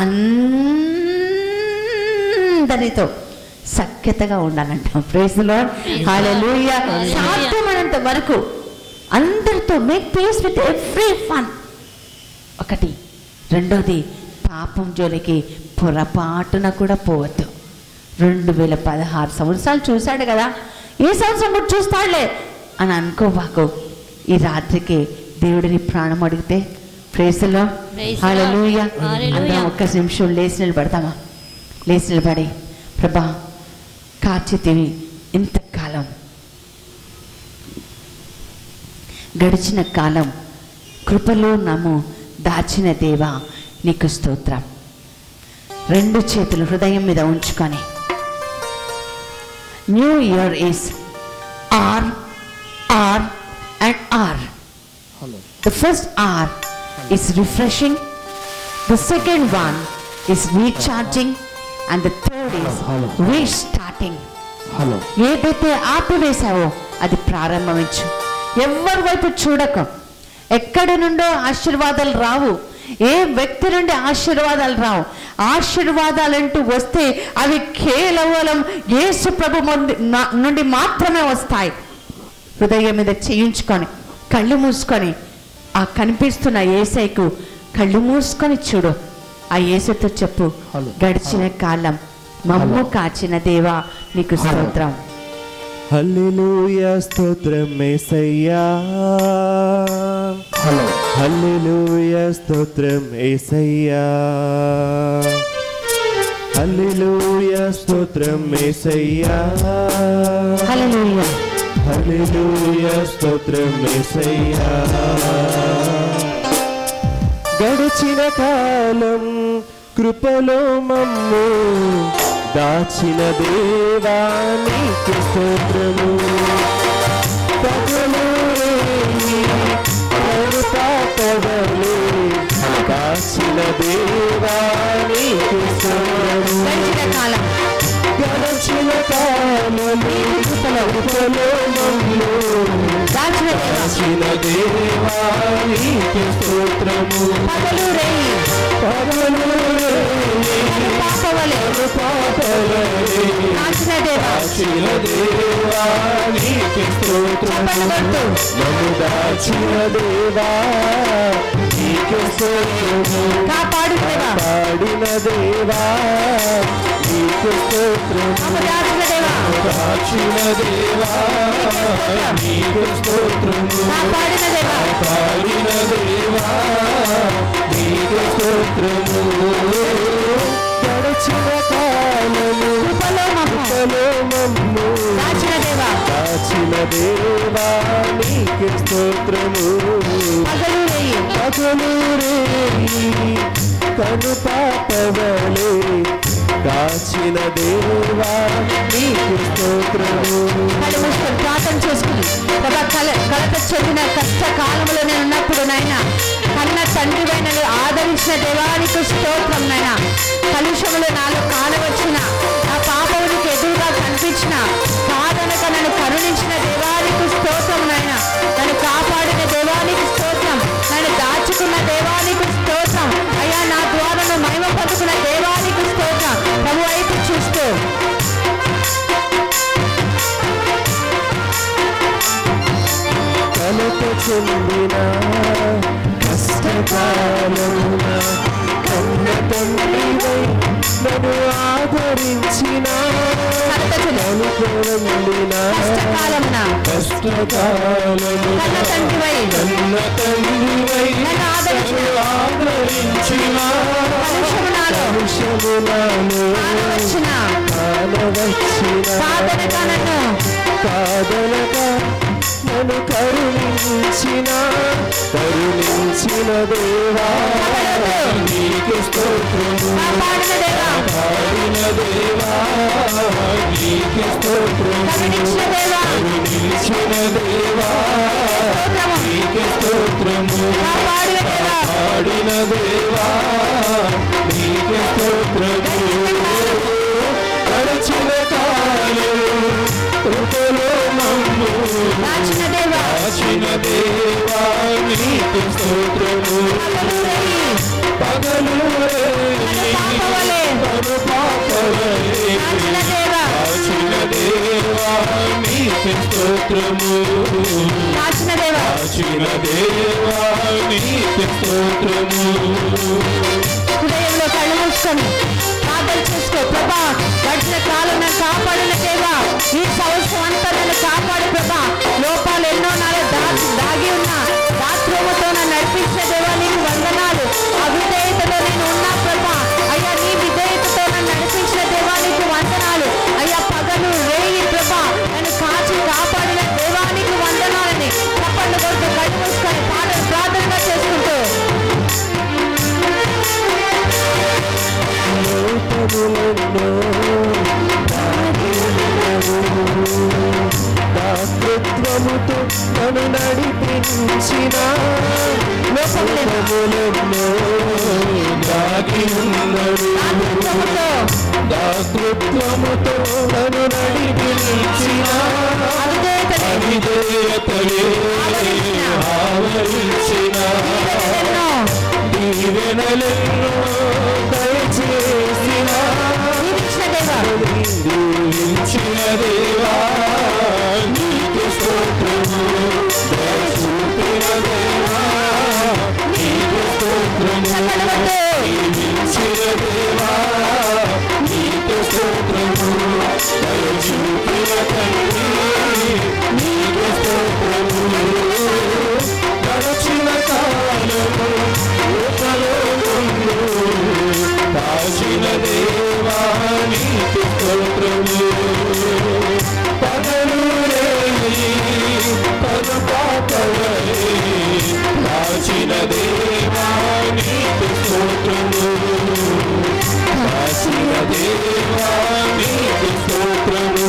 అందరితో సఖ్యతగా ఉండాలంట ప్రేస్ లార్డ్ హల్లెలూయా Hallelujah. సాధ్యమైనంత వరకు అందరితో make peace with everyone ఒకటి రెండోది పాపం జోలికి పొరపాటున కూడా పోవద్దు రెండు వేల పదహారు సంవత్సరాలు చూశాడు కదా ఈ సంవత్సరం కూడా చూస్తాడులే అని అనుకోబాకు ఈ రాత్రికి దేవుడిని ప్రాణం అడిగితే ప్రేసలో Praise the Lord. Hallelujah Hallelujah. అందరం ఒక్క నిమిషం లేచి నిలబడతామా లేచి నిలబడి ప్రభా కాచితివి ఇంతకాలం గడిచిన కాలం కృపలో నమ్ము దాచిన దేవా నీకు స్తోత్రం రెండు చేతులు హృదయం మీద ఉంచుకొని new year is R R and R the first R is refreshing the second one is recharging and the third is restarting hello ఏదైతే ఆపివేశావో అది ప్రారంభించు ఎవరి వైపు చూడక ఎక్కడి నుండో ఆశీర్వాదాలు రావు ఏ వ్యక్తి నుండి ఆశీర్వాదాలు రావు ఆశీర్వాదాలంటూ వస్తే అవి కేవలం యేసు ప్రభు ముందు- నా- నుండి మాత్రమే వస్తాయి హృదయం మీద చేయించుకొని కళ్ళు మూసుకొని ఆ కనిపిస్తున్న ఏసైకు కళ్ళు మూసుకొని చూడు ఆ ఏసైతో చెప్పు హలో. గడిచిన కాలం మమ్ము కాచిన దేవా నీకు స్తోత్రం హల్లెలూయా స్తోత్రం యేసయ్యా హలో హల్లెలూయా స్తోత్రం యేసయ్యా హల్లెలూయా స్తోత్రం యేసయ్యా హల్లెలూయా హల్లెలూయా స్తోత్రం యేసయ్యా గడిచిన కాలం కృపలో మమ్ము దాచిన దేవా నీకు స్తోత్రము పగలు రేయి కరుపాపగలు దాచిన దేవా నీకు స్తోత్రము గడిచిన కాలం గడచిన కాలము కృపలో మమ్ము దాచిన దేవా దాచిన దేవా నీకు స్తోత్రము పగలు రేయి పగలు రేయి పాపవలె పాపలే దాచిన దేవా దాచిన దేవా నీకు స్తోత్రము చెప్పండి నన్ను దాచిన దేవా నీకు స్తోత్రము కాపాడు దేవా పాడిన దేవా నీకు స్తోత్రము మమ్ము దాచిన దేవా దాచిన దేవా నీకు స్తోత్రము కాపాడిన దేవా పాడిన దేవా నీకు స్తోత్రము గడచిన కాలము కృపలో మమ్ము కృపలో మమ్ము దాచిన దేవా దాచిన దేవా నీకు స్తోత్రము పగలు రేయి పగలు రేయి కను పాపవలే కాచిన దేవా నీకు స్తోత్రము కళ్ళు మూసుకొని ప్రార్థన చేసుకుని ప్రభా కల కలత చెందిన కష్ట కాలంలో నేను ఉన్నప్పుడు నాయన కన్న తండ్రి వైనలు ఆదరించిన దేవానికి స్తోత్రం నాయన కలుషములు నాలో కానవచ్చిన నా పాపమునికి ఎదురుగా కనిపించిన కాదనక నన్ను కరుణించిన దేవానికి స్తోత్రం నాయన నన్ను కాపాడిన దేవానికి స్తోత్రం నన్ను దాచుకున్న దేవానికి స్తోత్రం అయ్యా నా ద్వారా నువ్వు మహిమ పొందుకున్న దేవానికి స్తోత్రం ప్రభు వైపు చూస్తూ కలత చెందిన కష్టకాలమున కన్న తండ్రివై నన్ను ఆదరించిన కలత చెంది కనుకొండిన కష్టకాలమున కష్టకాలమున కన్న తండ్రివై కన్న తండ్రివై నన్ను ఆదరించిన నన్ను ఆదరించిన కలుషము నాలో కలుషములను కానవచ్చిన కానవచ్చిన సాధనక నన్ను కాదనక నన్ను కరుణించిన కరుణించిన దేవా నీకు స్తోత్రము కాపాడిన దేవా పాడిన దేవా నీకు స్తోత్రము కరుణించిన దేవా కరుణించిన దేవా స్తోత్రము నీకు స్తోత్రము కాపాడిన దేవా పాడిన దేవా నీకు స్తోత్రము గడిచిన కాలం కృపలో నమ్ము దాచిన దేవా దాచిన దేవా నీకు స్తోత్రము పగలు రేయి, పగలు పాపవలే పగలు పాపలే దాచిన దేవా దాచిన దేవా నీకు స్తోత్రము దాచిన దేవా దాచిన దేవా నీకు స్తోత్రము హృదయంలో కళ్ళు మూసుకొని ప్రార్థన చేసుకో ప్రభా గడిచిన కాలం నన్ను కాపాడిన దేవా ఈ సంవత్సరం అంతా నన్ను కాపాడు ప్రభా లోపాలు ఎన్నో నాలో దాచి దాగి ఉన్న బాత్రూముతో నన్ను నడిపించిన దేవా నీకు వందనాలు ఆ విధేయతలో నేను ఉన్నా ప్రభా అయ్యా నీ విధేయతతో నన్ను నడిపించిన దేవా నీకు వందనాలు అయ్యా పగలు రేయి ప్రభా నన్ను కాచి కాపాడిన దేవానికి వందనాలని తప్పండు కొడుకు కళ్ళు మూసుకొని పాట ప్రార్థనగా చేసుకుంటూ లోపములెన్నో దాగి ఉన్నవు. దాతృత్వముతో నన్ను నడిపించిన లోపములెన్నో దాగి ఉన్నవు దాతృత్వముతో దాతృత్వముతో నన్ను నడిపించిన అవిధేయతని అవిధేయతలే ఆవరించిన ఎన్నో దీవెనలెన్నో దయచేసిన జీవించిన దేవా దీవించిన దేవా నీకు స్తోత్రము దయ చూపిన దేవా నీకు స్తోత్రము చల్లబడు. దీవించిన దేవా నీకు స్తోత్రము దయ చూపిన తండ్రి నీకు స్తోత్రము గడచిన కాలము లోకలో ఉండు దాచిన దేవా నీకు స్తోత్రము పగలు రేయి పద పాపలే దాచిన దేవా నీకు స్తోత్రము దాచిన దేవా నీకు స్తోత్రము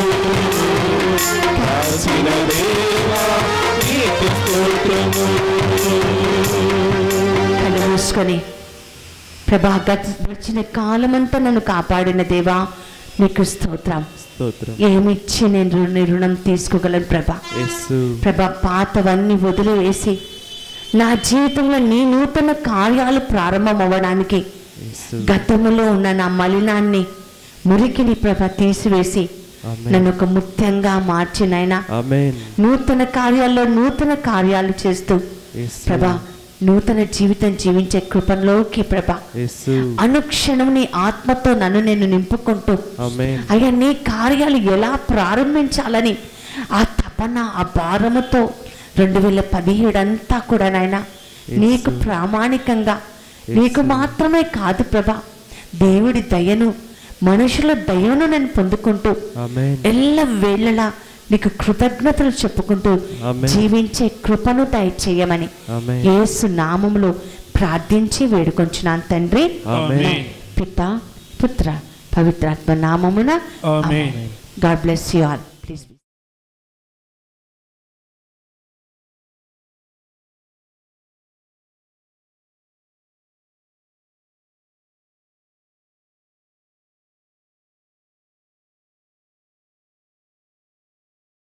దాచిన దేవా నీకు స్తోత్రము కళ్ళు మూసుకొని ప్రభా గత వచ్చిన కాలమంతా నన్ను కాపాడిన దేవా నీకు స్తోత్రం స్తోత్రం ఏమిచ్చి నేను రు- నీ రుణం తీసుకోగలను ప్రభా యేసు ప్రభా పాతవన్నీ వదిలివేసి నా జీవితంలో నీ నూతన కార్యాలు ప్రారంభం అవ్వడానికి యేసు గతంలో ఉన్న నా మలినాన్ని మురికిని ప్రభ తీసివేసి ఆమేన్. నన్ను ఒక ముత్యంగా మార్చినైనా ఆమేన్ నూతన కార్యాల్లో నూతన కార్యాలు చేస్తూ యేసు ప్రభా నూతన జీవితం జీవించే కృపలోకి ప్రభ యేసు అనుక్షణం నీ ఆత్మతో నన్ను నేను నింపుకుంటూ ఆమేన్ అయ్యా నీ కార్యాలు ఎలా ప్రారంభించాలని ఆ తపన ఆ భారముతో రెండు వేల పదిహేడు అంతా కూడా నాయన నీకు ప్రామాణికంగా నీకు మాత్రమే కాదు ప్రభా దేవుడి దయను మనుషుల దయను నేను పొందుకుంటూ ఆమేన్ ఎల్ల వేళలా నీకు కృతజ్ఞతలు చెప్పుకుంటూ ఆమేన్. జీవించే కృపను దయచేయమని ఆమేన్ యేసు నామములో ప్రార్థించి వేడుకొంచున్నాను తండ్రి ఆమేన్ ఆమేన్. పిత పుత్ర పవిత్రాత్మ నామమున amen God bless you all